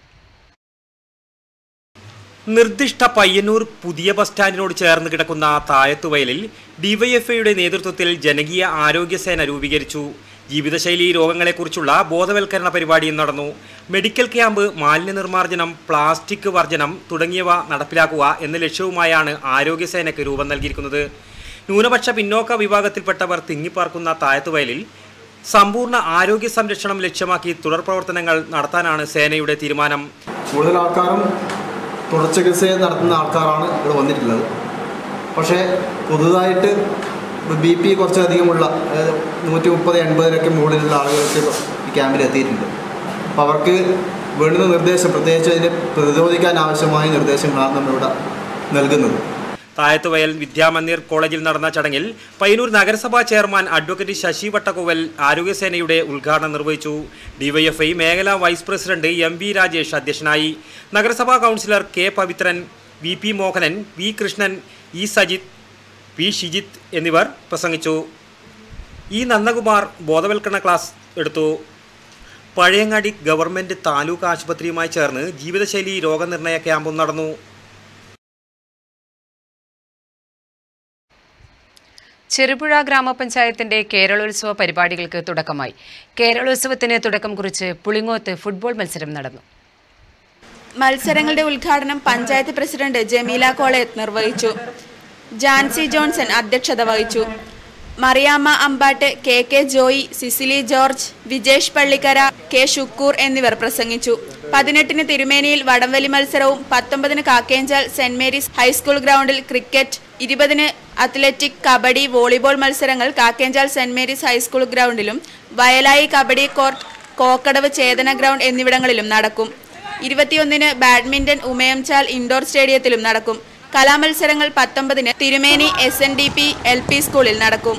നിർദ്ദിഷ്ട പയ്യന്നൂർ പുതിയ ബസ് സ്റ്റാൻഡിനോട് ചേർന്ന് കിടക്കുന്ന തായത്തുവയലിൽ ഡിവൈഎഫ്ഐയുടെ നേതൃത്വത്തിൽ ജനകീയ ആരോഗ്യസേന രൂപീകരിച്ചു ജീവിതശൈലി രോഗങ്ങളെക്കുറിച്ചുള്ള ബോധവൽക്കരണ പരിപാടിയും നടന്നു മെഡിക്കൽ ക്യാമ്പ് മാലിന്യ നിർമ്മാർജ്ജനം പ്ലാസ്റ്റിക് വർജനം തുടങ്ങിയവ നടപ്പിലാക്കുക എന്ന ലക്ഷ്യവുമായാണ് ആരോഗ്യസേനയ്ക്ക് രൂപം നൽകിയിരിക്കുന്നത് ന്യൂനപക്ഷ പിന്നോക്ക വിഭാഗത്തിൽപ്പെട്ടവർ തിങ്ങിപ്പാർക്കുന്ന തായത്തുവയലിൽ സമ്പൂർണ്ണ ആരോഗ്യ സംരക്ഷണം ലക്ഷ്യമാക്കി തുടർ പ്രവർത്തനങ്ങൾ നടത്താനാണ് സേനയുടെ തീരുമാനം കൂടുതൽ ആൾക്കാരും തുടർ ചികിത്സ നടത്തുന്ന ആൾക്കാരാണ് ഇവിടെ വന്നിട്ടുള്ളത് പക്ഷേ പുതുതായിട്ട് ബി പി കുറച്ചധികമുള്ള അതായത് നൂറ്റി മുപ്പത് എൺപതിനൊക്കെ മുകളിലുള്ള ആളുകൾക്ക് ഈ ക്യാമ്പിൽ എത്തിയിട്ടുണ്ട് അപ്പോൾ അവർക്ക് വേണ്ടുന്ന നിർദ്ദേശം പ്രത്യേകിച്ച് അതിനെ പ്രതിരോധിക്കാൻ ആവശ്യമായ നിർദ്ദേശങ്ങളാണ് നമ്മളിവിടെ നൽകുന്നത് തായത്തുവയൽ വിദ്യാമന്ദിർ കോളേജിൽ നടന്ന ചടങ്ങിൽ പയ്യന്നൂർ നഗരസഭാ ചെയർമാൻ അഡ്വക്കേറ്റ് ശശി വട്ടക്കോവൽ ആരോഗ്യസേനയുടെ ഉദ്ഘാടനം നിർവഹിച്ചു ഡിവൈഎഫ്ഐ മേഖലാ vice president M V Rajesh അധ്യക്ഷനായി നഗരസഭാ councillor K Pavithran V P Mohanan V Krishnan E Sajith P Shijith എന്നിവർ പ്രസംഗിച്ചു ഇ നന്ദകുമാർ ബോധവൽക്കരണ ക്ലാസ് എടുത്തു പഴയങ്ങാടി ഗവൺമെന്റ് താലൂക്ക് ആശുപത്രിയുമായി ചേർന്ന് ജീവിതശൈലി രോഗനിർണയ ക്യാമ്പും നടന്നു ചെറുപുഴ ഗ്രാമപഞ്ചായത്തിന്റെ കേരളോത്സവ പരിപാടികൾക്ക് തുടക്കമായി കേരളോത്സവത്തിന് തുടക്കം കുറിച്ച് പുളിങ്ങോത്ത് ഫുട്ബോൾ മത്സരം നടന്നു മത്സരങ്ങളുടെ ഉദ്ഘാടനം പഞ്ചായത്ത് പ്രസിഡന്റ് ജമീല കോളയത്ത് നിർവഹിച്ചു ജാൻസി ജോൺസൺ അധ്യക്ഷത വഹിച്ചു Mariyamma Ambatt K K Joy Cicily George Vijesh Pallikkara K Shukkoor എന്നിവർ പ്രസംഗിച്ചു പതിനെട്ടിന് തിരുമേനിയിൽ വടംവലി മത്സരവും പത്തൊമ്പതിന് കാക്കേഞ്ചാൽ സെന്റ് മേരീസ് ഹൈസ്കൂൾ ഗ്രൗണ്ടിൽ ക്രിക്കറ്റ് ഇരുപതിന് അത്ലറ്റിക് കബഡി വോളിബോൾ മത്സരങ്ങൾ കാക്കേഞ്ചാൽ സെന്റ് മേരീസ് ഹൈസ്കൂൾ ഗ്രൗണ്ടിലും വയലായി കബഡി കോർട്ട് കോക്കടവ് ചേതന ഗ്രൗണ്ട് എന്നിവിടങ്ങളിലും നടക്കും ഇരുപത്തിയൊന്നിന് ബാഡ്മിന്റൺ ഉമയംചാൽ ഇൻഡോർ സ്റ്റേഡിയത്തിലും നടക്കും കലാമത്സരങ്ങൾ പത്തൊമ്പതിന് Thirumeni S N D P L P സ്കൂളിൽ നടക്കും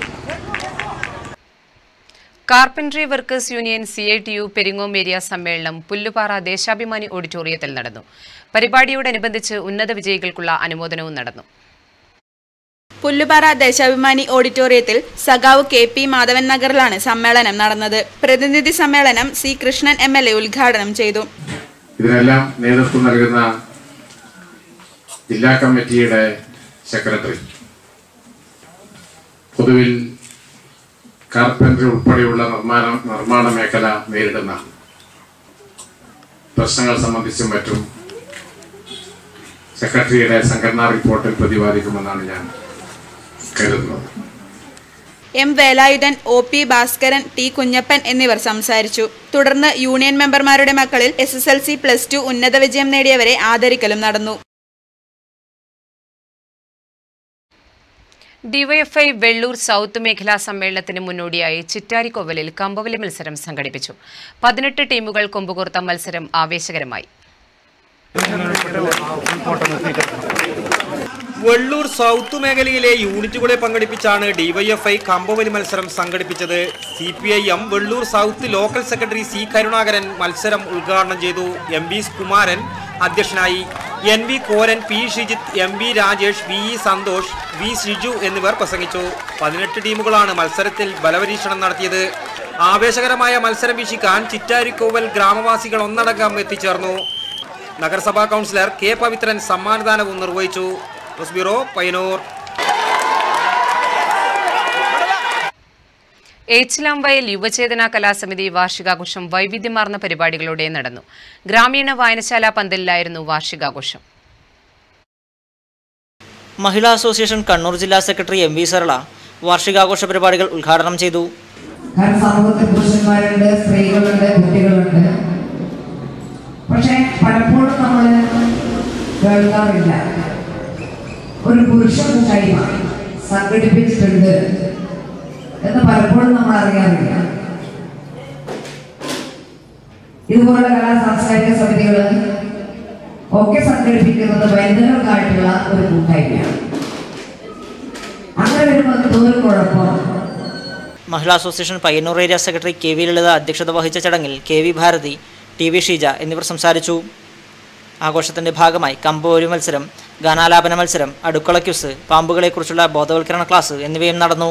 carpentry workers union C I T U Peringome area സമ്മേളനം പുല്ലുപാറ ദേശാഭിമാനി ഓഡിറ്റോറിയത്തിൽ നടന്നു പരിപാടിയോടനുബന്ധിച്ച് ഉന്നത വിജയികൾക്കുള്ള അനുമോദനവും നടന്നു പുല്ലുപാറ ദേശാഭിമാനി ഓഡിറ്റോറിയത്തിൽ സഖാവ് കെ പി മാധവൻ നഗറിലാണ് സമ്മേളനം നടന്നത് പ്രതിനിധി സമ്മേളനം C Krishnan M L A ഉദ്ഘാടനം ചെയ്തു ഇതിനെല്ലാം നേതൃത്വം നൽകുന്ന ജില്ലാ കമ്മിറ്റിയുടെ സെക്രട്ടറി പൊതുവിൽ കാർപ്പൻട്രി ഉൾപ്പെടെയുള്ള നിർമ്മാണ നിർമ്മാണ മേഖല നേരിടുന്ന പ്രശ്നങ്ങൾ സംബന്ധിച്ചും മറ്റും സെക്രട്ടറിയുടെ സംഘടനാ റിപ്പോർട്ടിൽ പ്രതിപാദിക്കുമെന്നാണ് ഞാൻ കരുതുന്നത് M Velayudhan O P Bhaskaran T Kunhappan എന്നിവർ സംസാരിച്ചു തുടർന്ന് യൂണിയൻ മെമ്പർമാരുടെ മക്കളിൽ S S L C plus two ഉന്നത വിജയം നേടിയവരെ ആദരിക്കലും നടന്നു ഡിവൈഎഫ്ഐ വെള്ളൂർ സൗത്ത് മേഖലാ സമ്മേളനത്തിന് മുന്നോടിയായി ചിറ്റാരിക്കോവലിൽ കമ്പവലി മത്സരം സംഘടിപ്പിച്ചു പതിനെട്ട് ടീമുകൾ കൊമ്പുകോർത്ത മത്സരം ആവേശകരമായി വെള്ളൂർ സൗത്ത് മേഖലയിലെ യൂണിറ്റുകളെ പങ്കെടുപ്പിച്ചാണ് ഡിവൈഎഫ്ഐ കമ്പവലി മത്സരം സംഘടിപ്പിച്ചത് C P I M Vellur south local secretary C Karunakaran മത്സരം ഉദ്ഘാടനം ചെയ്തു എം വി കുമാരൻ അധ്യക്ഷനായി N V Koran P Shijith M V Rajesh V E Santhosh V Shiju എന്നിവർ പ്രസംഗിച്ചു പതിനെട്ട് ടീമുകളാണ് മത്സരത്തിൽ ബലപരീക്ഷണം നടത്തിയത് ആവേശകരമായ മത്സരം വീക്ഷിക്കാൻ ചിറ്റാരിക്കോവൽ ഗ്രാമവാസികൾ ഒന്നടങ്കം എത്തിച്ചേർന്നു നഗരസഭാ കൗൺസിലർ കെ പവിത്രൻ സമ്മാനദാനവും നിർവഹിച്ചു ന്യൂസ് ബ്യൂറോ പയ്യന്നൂർ ഏച്ചിലാംവയൽ യുവചേതന കലാസമിതി വാർഷികാഘോഷം വൈവിധ്യമാർന്ന പരിപാടികളോടെ നടന്നു ഗ്രാമീണ വായനശാല പന്തലിലായിരുന്നു വാർഷികാഘോഷം മഹിളാ അസോസിയേഷൻ കണ്ണൂർ ജില്ലാ സെക്രട്ടറി എം വി സരള വാർഷികാഘോഷ പരിപാടികൾ ഉദ്ഘാടനം ചെയ്തു കാരണം സമൂഹത്തിൽ പുരുഷന്മാരുണ്ട് സ്ത്രീകളുണ്ട് കുട്ടികളുണ്ട് പക്ഷെ പലപ്പോഴും നമ്മൾ കേൾക്കാറില്ല ഒരു പുരുഷ കൂട്ടായ്മ സംഘടിപ്പിച്ചിട്ടുണ്ട് എന്ന് പലപ്പോഴും നമ്മൾ അറിയാറില്ല ഇതുപോലുള്ള കലാ സാംസ്കാരിക സമിതികൾ ഒക്കെ സംഘടിപ്പിക്കുന്നത് വനിതകൾക്കായിട്ടുള്ള ഒരു കൂട്ടായ്മയാണ് അങ്ങനെ വരുമ്പോൾ എന്തോരം കുഴപ്പം മഹിളാ association Payyanur area secretary K V Lalitha അധ്യക്ഷത വഹിച്ച ചടങ്ങിൽ K V Bharathi T V Sheeja എന്നിവർ സംസാരിച്ചു ആഘോഷത്തിന്റെ ഭാഗമായി കമ്പോരു മത്സരം ഗാനാലാപന മത്സരം അടുക്കള ക്യുസ് പാമ്പുകളെക്കുറിച്ചുള്ള ബോധവൽക്കരണ ക്ലാസ് എന്നിവയും നടന്നു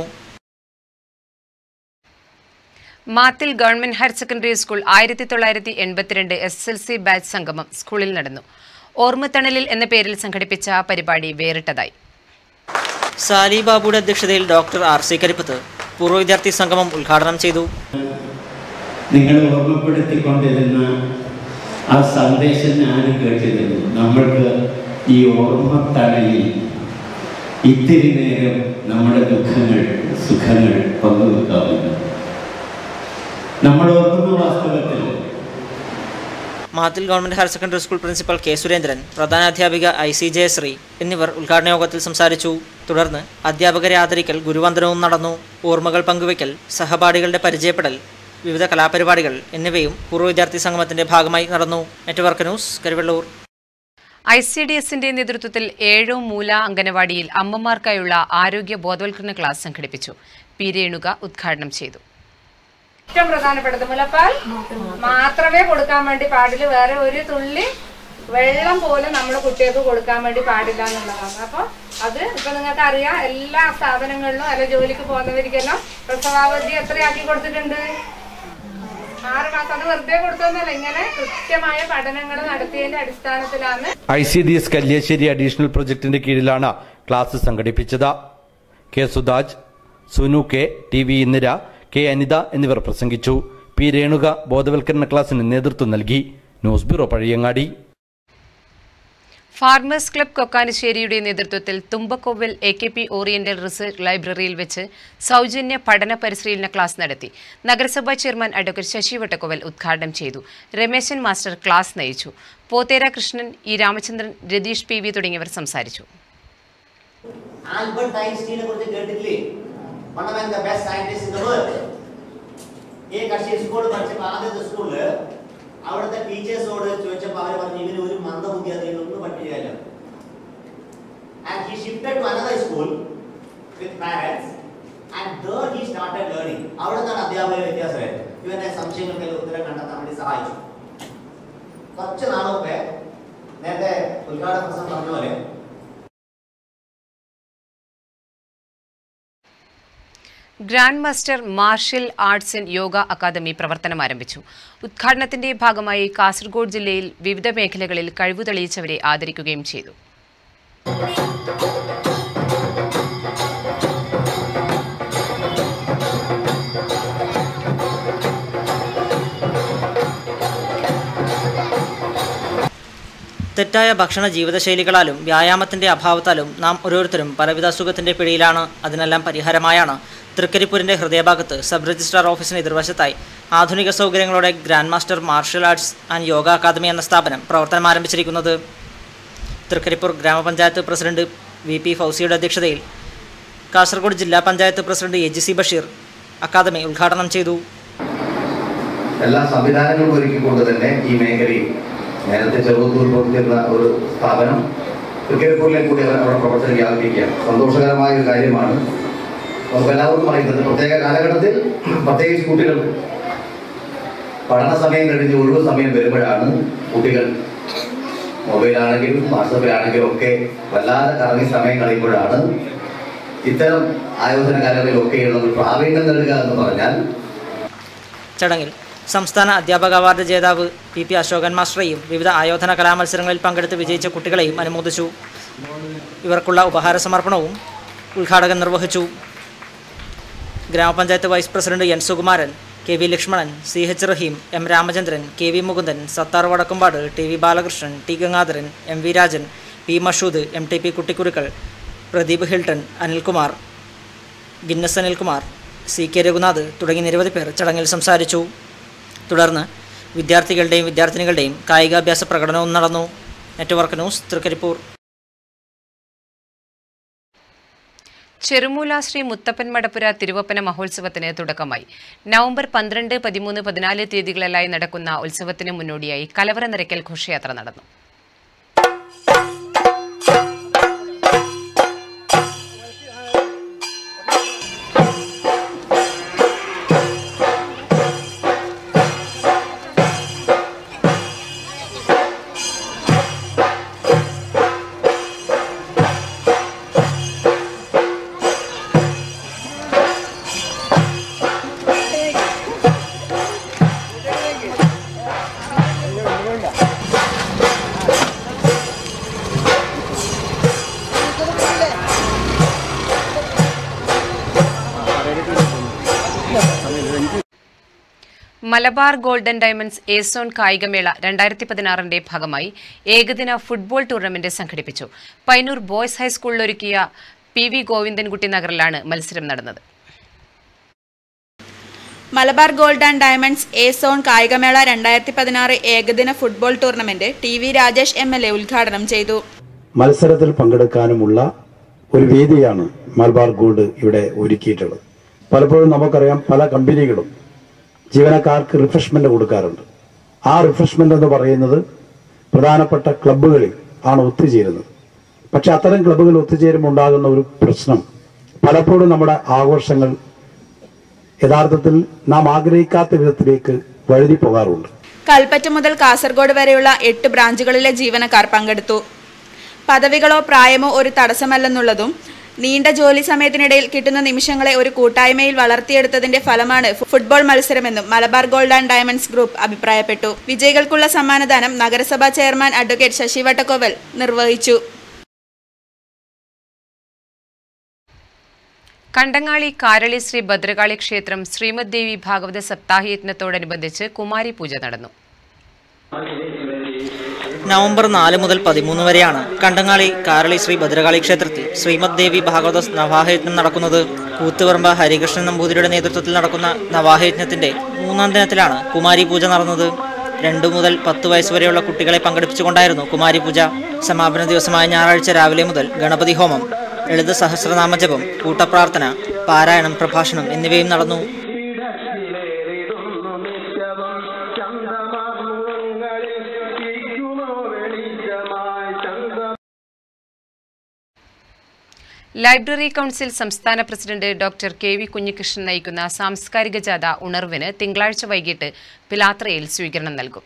Mathil government higher secondary school ആയിരത്തി തൊള്ളായിരത്തി എൺപത്തിരണ്ട് എസ് എൽ സി ബാച്ച് സംഗമം സ്കൂളിൽ നടന്നു ഓർമ്മത്തണലിൽ എന്ന പേരിൽ സംഘടിപ്പിച്ച പരിപാടി വേറിട്ടതായി സാലി ബാബുയുടെ അധ്യക്ഷതയിൽ ഡോക്ടർ ആർ സി കരിപ്പത്ത് പൂർവ്വ വിദ്യാർത്ഥി സംഗമം ഉദ്ഘാടനം ചെയ്തു നിങ്ങൾ ഓർമ്മപ്പെടുത്തിക്കൊണ്ടിരുന്ന ആ സന്ദേശം ഞാനും കേട്ടിരുന്നു നമ്മൾക്ക് ഈ ഓർമ്മ തണലിൽ ഇത്തിരി നേരം നമ്മുടെ ദുഃഖങ്ങൾ സുഖങ്ങൾ പങ്കുവെക്കാവുന്നു നമ്മൾ ഓർക്കുന്ന വാസ്തവത്തിൽ Mathil government higher secondary school principal K Surendran പ്രധാനാധ്യാപിക ഐ സി ജയശ്രീ എന്നിവർ ഉദ്ഘാടന യോഗത്തിൽ സംസാരിച്ചു തുടർന്ന് അധ്യാപകരെ ആദരിക്കൽ ഗുരുവന്ദനവും നടന്നു ഓർമ്മകൾ പങ്കുവയ്ക്കൽ സഹപാഠികളുടെ പരിചയപ്പെടൽ വിവിധ കലാപരിപാടികൾ എന്നിവയും പൂർവ്വ വിദ്യാർത്ഥി സംഗമത്തിന്റെ ഭാഗമായി നടന്നു network news Karuvalloor I C D എസിന്റെ നേതൃത്വത്തിൽ ഏഴോ മൂല അംഗനവാടിയിൽ അമ്മമാർക്കായുള്ള ആരോഗ്യ ബോധവൽക്കരണ ക്ലാസ് സംഘടിപ്പിച്ചു പി രേണുക ഉദ്ഘാടനം ചെയ്തു ഏറ്റവും പ്രധാനപ്പെട്ടത് മുലപ്പാൽ മാത്രമേ കൊടുക്കാൻ വേണ്ടി പാടില്ല വേറെ ഒരു തുള്ളി വെള്ളം പോലും നമ്മൾ കുട്ടികൾക്ക് കൊടുക്കാൻ വേണ്ടി പാടില്ല എന്നുള്ളതാണ് അപ്പൊ അത് ഇപ്പൊ നിങ്ങൾക്ക് അറിയാം എല്ലാ സ്ഥാപനങ്ങളിലും അല്ല ജോലിക്ക് പോകുന്നവർക്കെല്ലാം പ്രസവാവധി എത്രയാക്കി കൊടുത്തിട്ടുണ്ട് ആറ് മാസം അത് വെറുതെ കൊടുത്തൊന്നുമല്ല ഇങ്ങനെ കൃത്യമായ പഠനങ്ങൾ നടത്തിയതിന്റെ അടിസ്ഥാനത്തിലാണ് I C D S Kalliasseri additional പ്രൊജക്ടിന്റെ കീഴിലാണ് ക്ലാസ് സംഘടിപ്പിച്ചത് K Sudhaj Sunu K T V Indira K Anitha എന്നിവർ പ്രസംഗിച്ചു പി രേണുക ബോധവൽക്കരണ ക്ലാസിന് നേതൃത്വം നൽകി news bureau Pazhayangadi farmers club കൊക്കാനിശ്ശേരിയുടെ നേതൃത്വത്തിൽ Thumbakkovval A K P oriental research ലൈബ്രറിയിൽ വെച്ച് സൗജന്യ പഠന പരിശീലന ക്ലാസ് നടത്തി നഗരസഭാ ചെയർമാൻ അഡ്വക്കേറ്റ് ശശി വട്ടക്കൊവൽ ഉദ്ഘാടനം ചെയ്തു രമേശൻ മാസ്റ്റർ ക്ലാസ് നയിച്ചു Pothera Krishnan E Ramachandran Ratheesh P V തുടങ്ങിയവർ സംസാരിച്ചു ആൽബർട്ട് ഐൻസ്റ്റീനെ കുറിച്ച് കേട്ടിട്ടില്ലേ one of the best scientist in the world ഈ കക്ഷി സ്കൂൾ പഠിച്ചപ്പോൾ ആദ്യത്തെ സ്കൂളില് അവിടുത്തെ ടീച്ചേഴ്സോട് ചോദിച്ചപ്പോൾ അവർ പറഞ്ഞു ഇവന് ഒരു മന്ദബുദ്ധി അതിൽ ഒന്നും പഠിപ്പിക്കാനില്ല and he shifted to another school with parents and there he started learning അവിടെ നിന്നാണ് അധ്യാപകർ വ്യത്യാസമായത് ഇവന്റെ സംശയങ്ങൾക്ക് ഉത്തരം കണ്ടെത്താൻ വേണ്ടി സഹായിച്ചു കുറച്ച് നാളൊക്കെ നേരത്തെ ഉദ്ഘാടന പ്രസംഗം പറഞ്ഞ പോലെ grand master martial arts and yoga academy പ്രവർത്തനം ആരംഭിച്ചു ഉദ്ഘാടനത്തിന്റെ ഭാഗമായി കാസർഗോഡ് ജില്ലയിൽ വിവിധ മേഖലകളിൽ കഴിവ് തെളിയിച്ചവരെ ആദരിക്കുകയും ചെയ്തു തെറ്റായ ഭക്ഷണ ജീവിതശൈലികളാലും വ്യായാമത്തിന്റെ അഭാവത്താലും നാം ഓരോരുത്തരും പലവിധ അസുഖത്തിന്റെ പിടിയിലാണ് അതിനെല്ലാം പരിഹാരമായാണ് തൃക്കരിപ്പൂരിന്റെ ഹൃദയഭാഗത്ത് സബ് രജിസ്ട്രാർ ഓഫീസിന് എതിർവശത്തായി ആധുനിക സൗകര്യങ്ങളോടെ grand master martial arts and yoga academy എന്ന സ്ഥാപനം പ്രവർത്തനം ആരംഭിച്ചിരിക്കുന്നത് തൃക്കരിപ്പൂർ ഗ്രാമപഞ്ചായത്ത് പ്രസിഡന്റ് വി പി ഫൗസിയുടെ അധ്യക്ഷതയിൽ കാസർഗോഡ് ജില്ലാ panchayat president A G C Basheer academy ഉദ്ഘാടനം ചെയ്തു എല്ലാ സംവിധാനങ്ങളും ഒരുക്കിക്കൊണ്ട് തന്നെ ഈ മേഖലയിൽ നേരത്തെ ചെറുപ്പത്തൂർ പ്രവർത്തിച്ചിരുന്ന ഒരു സ്ഥാപനം തൃക്കരിപ്പൂരിലേക്ക് കൂടി അവർ അവിടെ പ്രവർത്തനം വ്യാപിപ്പിക്കുകയാണ് സന്തോഷകരമായ ഒരു കാര്യമാണ് നമുക്ക് എല്ലാവർക്കും അറിയുന്നത് പ്രത്യേക കാലഘട്ടത്തിൽ പ്രത്യേകിച്ച് കുട്ടികൾ പഠന സമയം കഴിഞ്ഞ് ഒഴിവ് സമയം വരുമ്പോഴാണ് കുട്ടികൾ മൊബൈലാണെങ്കിലും വാട്സപ്പിലാണെങ്കിലും ഒക്കെ വല്ലാതെ കറങ്ങി സമയം കളയുമ്പോഴാണ് ഇത്തരം ആയോധന കലകളിലൊക്കെയുള്ള ഒരു പ്രാവീണ്യം നേടുക എന്ന് പറഞ്ഞാൽ ചടങ്ങിൽ സംസ്ഥാന അധ്യാപക അവാർഡ് ജേതാവ് പി പി അശോകൻ മാസ്റ്ററെയും വിവിധ ആയോധന കലാമത്സരങ്ങളിൽ പങ്കെടുത്ത് വിജയിച്ച കുട്ടികളെയും അനുമോദിച്ചു ഇവർക്കുള്ള ഉപഹാര സമർപ്പണവും ഉദ്ഘാടകൻ നിർവഹിച്ചു ഗ്രാമപഞ്ചായത്ത് vice president N Sukumaran K V Lakshmanan C H Raheem M Ramachandran K V Mukundan Sathar Vadakkumpad T V Balakrishnan T Gangadharan M V Rajan P Mashood M T P Kuttikurukkal Pradeep Hilton Anilkumar Guinness Anilkumar C K Raghunath തുടങ്ങി നിരവധി പേർ ചടങ്ങിൽ സംസാരിച്ചു തുടർന്ന് വിദ്യാർത്ഥികളുടെയും വിദ്യാർത്ഥിനികളുടെയും കായികാഭ്യാസ പ്രകടനവും നടന്നു നെറ്റ്വർക്ക് ന്യൂസ് തൃക്കരിപ്പൂർ ചെറുമൂല ശ്രീ മുത്തപ്പൻ മടപ്പുര തിരുവപ്പന മഹോത്സവത്തിന് തുടക്കമായി നവംബർ പന്ത്രണ്ട് പതിമൂന്ന് പതിനാല് തീയതികളിലായി നടക്കുന്ന ഉത്സവത്തിന് മുന്നോടിയായി കലവറ നിരക്കൽ ഘോഷയാത്ര നടന്നു മലബാർ ഗോൾഡൻ ഡയമണ്ട്സ് ഏസോൺ കായികമേള രണ്ടായിരത്തി പതിനാറിന്റെ ഭാഗമായി ഏകദിന ഫുട്ബോൾ ടൂർണമെന്റ് സംഘടിപ്പിച്ചു പൈനൂർ ബോയ്സ് ഹൈസ്കൂളിൽ ഒരുക്കിയ പി വി ഗോവിന്ദൻകുട്ടി നഗറിലാണ് മത്സരം നടന്നത് Malabar gold and diamonds A zone കായികമേള രണ്ടായിരത്തി പതിനാറ് ഏകദിന football tournament T V Rajesh M L A ഉദ്ഘാടനം ചെയ്തു മത്സരത്തിൽ പങ്കെടുക്കാനുമുള്ള ഒരു വേദിയാണ് മലബാർ ഗോൾഡ് ഇവിടെ ഒരുക്കിയിട്ടുള്ളത് പലപ്പോഴും നമുക്കറിയാം പല കമ്പനികളും ജീവനക്കാർക്ക് റിഫ്രഷ്മെന്റ് കൊടുക്കാറുണ്ട് ആ റിഫ്രഷ്മെന്റ് എന്ന് പറയുന്നത് പ്രധാനപ്പെട്ട ക്ലബ്ബുകളിൽ ആണ് ഒത്തുചേരുന്നത് പക്ഷെ അത്തരം ക്ലബ്ബുകൾ ഒത്തുചേരുമ്പോൾ ഉണ്ടാകുന്ന ഒരു പ്രശ്നം പലപ്പോഴും നമ്മുടെ ആഘോഷങ്ങൾ യഥാർത്ഥത്തിൽ നാം ആഗ്രഹിക്കാത്ത വിധത്തിലേക്ക് വഴുതി പോകാറുണ്ട് കൽപ്പറ്റ മുതൽ കാസർഗോഡ് വരെയുള്ള എട്ട് ബ്രാഞ്ചുകളിലെ ജീവനക്കാർ പങ്കെടുത്തു പദവികളോ പ്രായമോ ഒരു തടസ്സമല്ലെന്നുള്ളതും നീണ്ട ജോലി സമയത്തിനിടയിൽ കിട്ടുന്ന നിമിഷങ്ങളെ ഒരു കൂട്ടായ്മയിൽ വളർത്തിയെടുത്തതിന്റെ ഫലമാണ് ഫുട്ബോൾ മത്സരമെന്നും Malabar gold and diamonds group അഭിപ്രായപ്പെട്ടു വിജയികൾക്കുള്ള സമ്മാനദാനം നഗരസഭാ ചെയർമാൻ അഡ്വക്കേറ്റ് ശശി വട്ടക്കോവൽ നിർവഹിച്ചു കണ്ടങ്ങാളി കാരളി ശ്രീ ഭദ്രകാളി ക്ഷേത്രം ശ്രീമദ് ദേവി ഭാഗവത സപ്താഹയജ്ഞത്തോടനുബന്ധിച്ച് കുമാരി പൂജ നടന്നു നവംബർ നാല് മുതൽ പതിമൂന്ന് വരെയാണ് കണ്ടങ്ങാളി കാരളി ശ്രീ ഭദ്രകാളി ക്ഷേത്രത്തിൽ ശ്രീമദ് ദേവി ഭാഗവത നവാഹയജ്ഞം നടക്കുന്നത് കൂത്തുപറമ്പ് ഹരികൃഷ്ണൻ നമ്പൂതിരിയുടെ നേതൃത്വത്തിൽ നടക്കുന്ന നവാഹയജ്ഞത്തിന്റെ മൂന്നാം ദിനത്തിലാണ് കുമാരി പൂജ നടന്നത് രണ്ടു മുതൽ പത്ത് വയസ്സ് വരെയുള്ള കുട്ടികളെ പങ്കെടുപ്പിച്ചുകൊണ്ടായിരുന്നു കുമാരി പൂജ സമാപന ദിവസമായ ഞായറാഴ്ച രാവിലെ മുതൽ ഗണപതി ഹോമം ലളിത സഹസ്രനാമ ജപം കൂട്ടപ്രാർത്ഥന പാരായണം പ്രഭാഷണം എന്നിവയും നടന്നു ലൈബ്രറി കൗൺസിൽ സംസ്ഥാന പ്രസിഡന്റ് ഡോക്ടർ കെ വി കുഞ്ഞികൃഷ്ണൻ നയിക്കുന്ന സാംസ്കാരിക ജാഥ ഉണർവിന് തിങ്കളാഴ്ച വൈകിട്ട് പിലാത്രയിൽ സ്വീകരണം നൽകും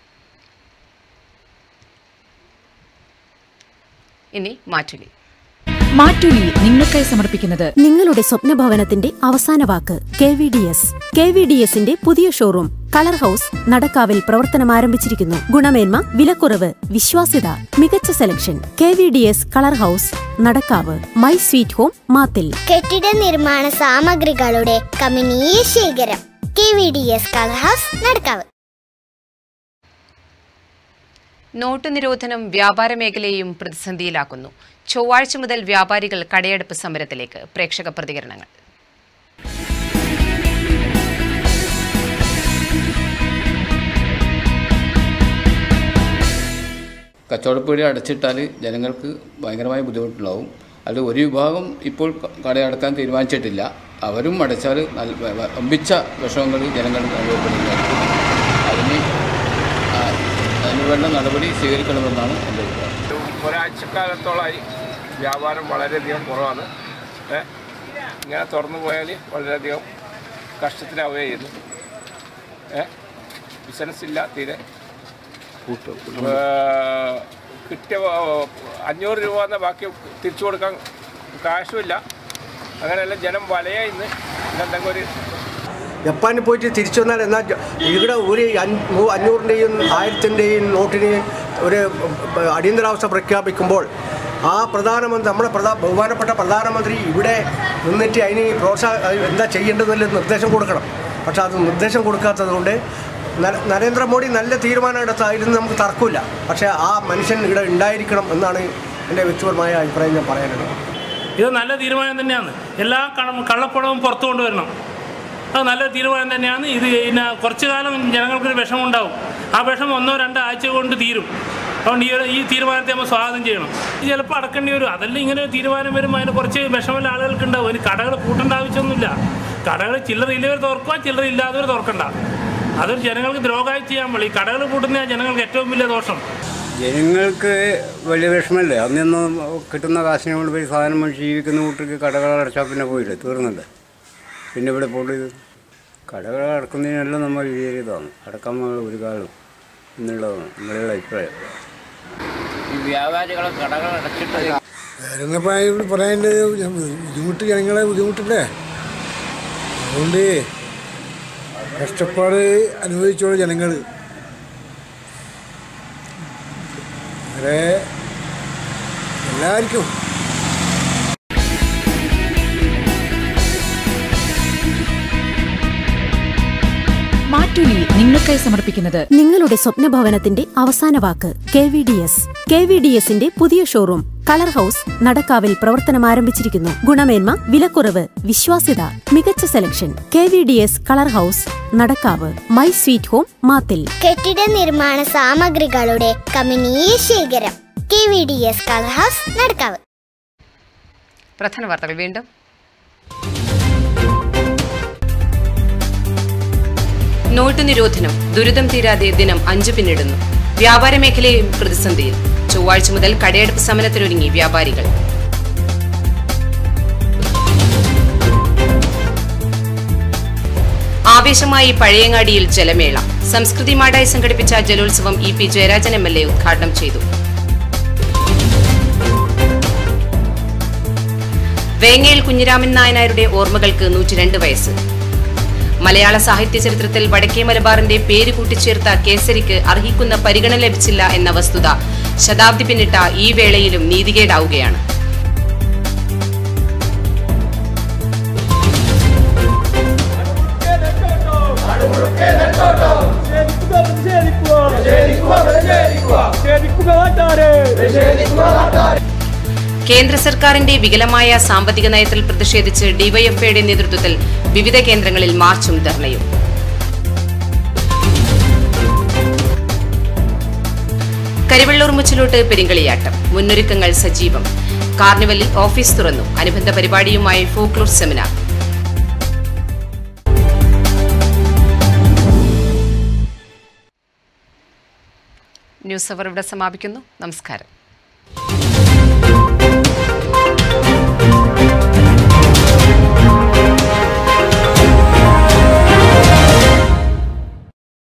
ഇനി മാറ്റുലി മാറ്റുലി നിങ്ങൾക്കായി സമർപ്പിക്കുന്നത് നിങ്ങളുടെ സ്വപ്ന ഭവനത്തിന്റെ അവസാന വാക്ക് K V D S K V D എസിന്റെ പുതിയ ഷോറൂം കളർ ഹൗസ് നടക്കാവിൽ പ്രവർത്തനം ആരംഭിച്ചിരിക്കുന്നു ഗുണമേന്മ വിലക്കുറവ് വിശ്വാസ്യത മികച്ച selection K V D S colour house Nadakkavu my sweet home Mathil കെട്ടിട നിർമ്മാണ സാമഗ്രികളുടെ കമനീയ ശേഖരം K V D S colour house Nadakkavu note നിരോധനം വ്യാപാര മേഖലയെയും പ്രതിസന്ധിയിലാക്കുന്നു ചൊവ്വാഴ്ച മുതൽ വ്യാപാരികൾ കടയടപ്പ് സമരത്തിലേക്ക് പ്രേക്ഷക പ്രതികരണങ്ങൾ കച്ചവടപ്പീടി അടച്ചിട്ടാൽ ജനങ്ങൾക്ക് ഭയങ്കരമായ ബുദ്ധിമുട്ടുണ്ടാവും അത് ഒരു വിഭാഗം ഇപ്പോൾ കടയടക്കാൻ തീരുമാനിച്ചിട്ടില്ല അവരും അടച്ചാൽ നല്ല വമ്പിച്ച വിഷമങ്ങൾ ജനങ്ങൾക്ക് അനുഭവപ്പെടുന്നതായിരിക്കും അതിന് ആ, അതിന് വേണ്ട നടപടി സ്വീകരിക്കണമെന്നാണ് എൻ്റെ അഭിപ്രായം ഒരാഴ്ചക്കാലത്തോളമായി വ്യാപാരം വളരെയധികം കുറവാണ് ഏ, ഇങ്ങനെ തുറന്നു പോയാൽ വളരെയധികം കഷ്ടത്തിലാവുകയും ചെയ്യുന്നു ഏ ബിസിനസ് ഇല്ല തീരെ ഏ, കിട്ടിയ ഏ, അഞ്ഞൂറ് രൂപ എന്ന ബാക്കി തിരിച്ചു കൊടുക്കാൻ കാശുമില്ല അങ്ങനെയല്ല ജനം വലയാ ഇന്ന് എന്തെങ്കിലും ഒരു ജപ്പാനിൽ പോയിട്ട് തിരിച്ചു വന്നാൽ എന്നാൽ ജ- ഇവിടെ ഒരു അഞ്ഞ- മൂ- അഞ്ഞൂറിൻ്റെയും ആയിരത്തിൻ്റെയും നോട്ടിന് ഒരു അടിയന്തരാവസ്ഥ പ്രഖ്യാപിക്കുമ്പോൾ ആ പ്രധാനമന്ത്രി നമ്മുടെ പ്രധാ ബഹുമാനപ്പെട്ട പ്രധാനമന്ത്രി ഇവിടെ നിന്നിട്ട് അതിന് പ്രോത്സാഹ എന്താ ചെയ്യേണ്ടതെന്നുള്ള നിർദ്ദേശം കൊടുക്കണം പക്ഷെ അത് നിർദ്ദേശം കൊടുക്കാത്തത് കൊണ്ട് നര- നരേന്ദ്രമോദി നല്ല തീരുമാനം എടുത്തായിരുന്നു നമുക്ക് തർക്കമില്ല പക്ഷേ ആ മനുഷ്യൻ ഇവിടെ ഉണ്ടായിരിക്കണം എന്നാണ് എൻ്റെ വ്യക്തിപരമായ അഭിപ്രായം ഞാൻ പറയാനുള്ളത് ഇത് നല്ല തീരുമാനം തന്നെയാണ് എല്ലാ കള്ള- കള്ളപ്പണവും പുറത്തു കൊണ്ടുവരണം അത് നല്ലൊരു തീരുമാനം തന്നെയാണ് ഇത് പിന്നെ കുറച്ചു കാലം ജനങ്ങൾക്കൊരു വിഷമം ഉണ്ടാവും ആ വിഷമം ഒന്നോ രണ്ടോ ആഴ്ച കൊണ്ട് തീരും അതുകൊണ്ട് ഈ ഒരു ഈ തീരുമാനത്തെ നമ്മൾ സ്വാഗതം ചെയ്യണം ഇത് ചിലപ്പോൾ അടക്കേണ്ടി വരും അതല്ല ഇങ്ങനെ ഒരു തീരുമാനം വരുമ്പോൾ അതിന് കുറച്ച് വിഷമമുള്ള ആളുകൾക്ക് ഉണ്ടാവും അതിന് കടകൾ കൂട്ടേണ്ട ആവശ്യമൊന്നുമില്ല കടകൾ ചില്ലറ ഇല്ലവർ തുറക്കുക ചില്ലറ ഇല്ലാത്തവർ തുറക്കണ്ട അതൊരു ജനങ്ങൾക്ക് ദ്രോഹമായി ചെയ്യാൻ പാടില്ല ഈ കടകൾ കൂട്ടുന്ന ജനങ്ങൾക്ക് ഏറ്റവും വലിയ ദോഷം ജനങ്ങൾക്ക് വലിയ വിഷമല്ലേ അന്നൊന്നും കിട്ടുന്ന കാശിനെ കൊണ്ട് പോയി സാധനം മേടിച്ച് ജീവിക്കുന്ന കൂട്ടർക്ക് കടകൾ അടച്ചാൽ പിന്നെ പോയില്ലേ തീർന്നല്ലേ പിന്നെ ഇവിടെ പോയിട്ട് ഇത് കടകൾ അടക്കുന്നതിനെല്ലാം നമ്മൾ വിചാരിച്ചതാണ് അടക്കാൻ പാടില്ല ഒരു കാലം എന്നുള്ളതാണ് നമ്മളുടെ അഭിപ്രായം ഈ വ്യാപാരികളെ കടകൾ അടച്ചിട്ട് വേറെ പറയാനുള്ളത് ഞാൻ ബുദ്ധിമുട്ട് ജനങ്ങളെ ബുദ്ധിമുട്ടില്ലേ അതുകൊണ്ട് കഷ്ടപ്പാട് അനുഭവിച്ചോളൂ ജനങ്ങൾ വേറെ എല്ലാവർക്കും മാറ്റുലി നിങ്ങൾക്കായി സമർപ്പിക്കുന്നത് നിങ്ങളുടെ സ്വപ്ന ഭവനത്തിന്റെ അവസാന വാക്ക് K V D S K V D എസിന്റെ പുതിയ ഷോറൂം കളർ ഹൗസ് നടക്കാവിൽ പ്രവർത്തനം ആരംഭിച്ചിരിക്കുന്നു ഗുണമേന്മ വിലക്കുറവ് വിശ്വാസ്യത മികച്ച selection K V D S colour house Nadakkavu my sweet home Mathil കെട്ടിട നിർമ്മാണ സാമഗ്രികളുടെ കമനീയ ശേഖരം K V D S colour house Nadakkavu പ്രധാന വാർത്തകൾ വീണ്ടും നോട്ട് നിരോധനം ദുരിതം തീരാതെ ദിനം അഞ്ചു പിന്നിടുന്നു വ്യാപാര മേഖലയും പ്രതിസന്ധിയിൽ ചൊവ്വാഴ്ച മുതൽ കടയെടുപ്പ് സമരത്തിനൊരുങ്ങി വ്യാപാരികൾ ആവേശമായി പഴയങ്ങാടിയിൽ ജലമേള സംസ്കൃതി മാടായി സംഘടിപ്പിച്ച ജലോത്സവം E P Jayarajan M L A ഉദ്ഘാടനം ചെയ്തു വേങ്ങയിൽ കുഞ്ഞിരാമൻ നായനാരുടെ ഓർമ്മകൾക്ക് നൂറ്റിരണ്ട് വയസ്സ് മലയാള സാഹിത്യ ചരിത്രത്തിൽ വടക്കേ മലബാറിന്റെ പേര് കൂട്ടിച്ചേർത്ത കേസരിക്ക് അർഹിക്കുന്ന പരിഗണന ലഭിച്ചില്ല എന്ന വസ്തുത ശതാബ്ദി പിന്നിട്ട ഈ വേളയിലും നീതികേടാവുകയാണ് കേന്ദ്ര സർക്കാരിന്റെ വികലമായ സാമ്പത്തിക നയത്തിൽ പ്രതിഷേധിച്ച് ഡിവൈഎഫ്ഐയുടെ നേതൃത്വത്തിൽ വിവിധ കേന്ദ്രങ്ങളിൽ മാർച്ചും ധർണയും കരിവെള്ളൂർ മുച്ചിലോട്ട് പെരിങ്കളിയാട്ടം മുന്നൊരുക്കങ്ങൾ സജീവം കാർണിവലിൽ ഓഫീസ് തുറന്നു അനുബന്ധ പരിപാടിയുമായി ഫോക്ലോർ സെമിനാർ ന്യൂസ് അവർ ഇവിടെ സമാപിക്കുന്നു നമസ്കാരം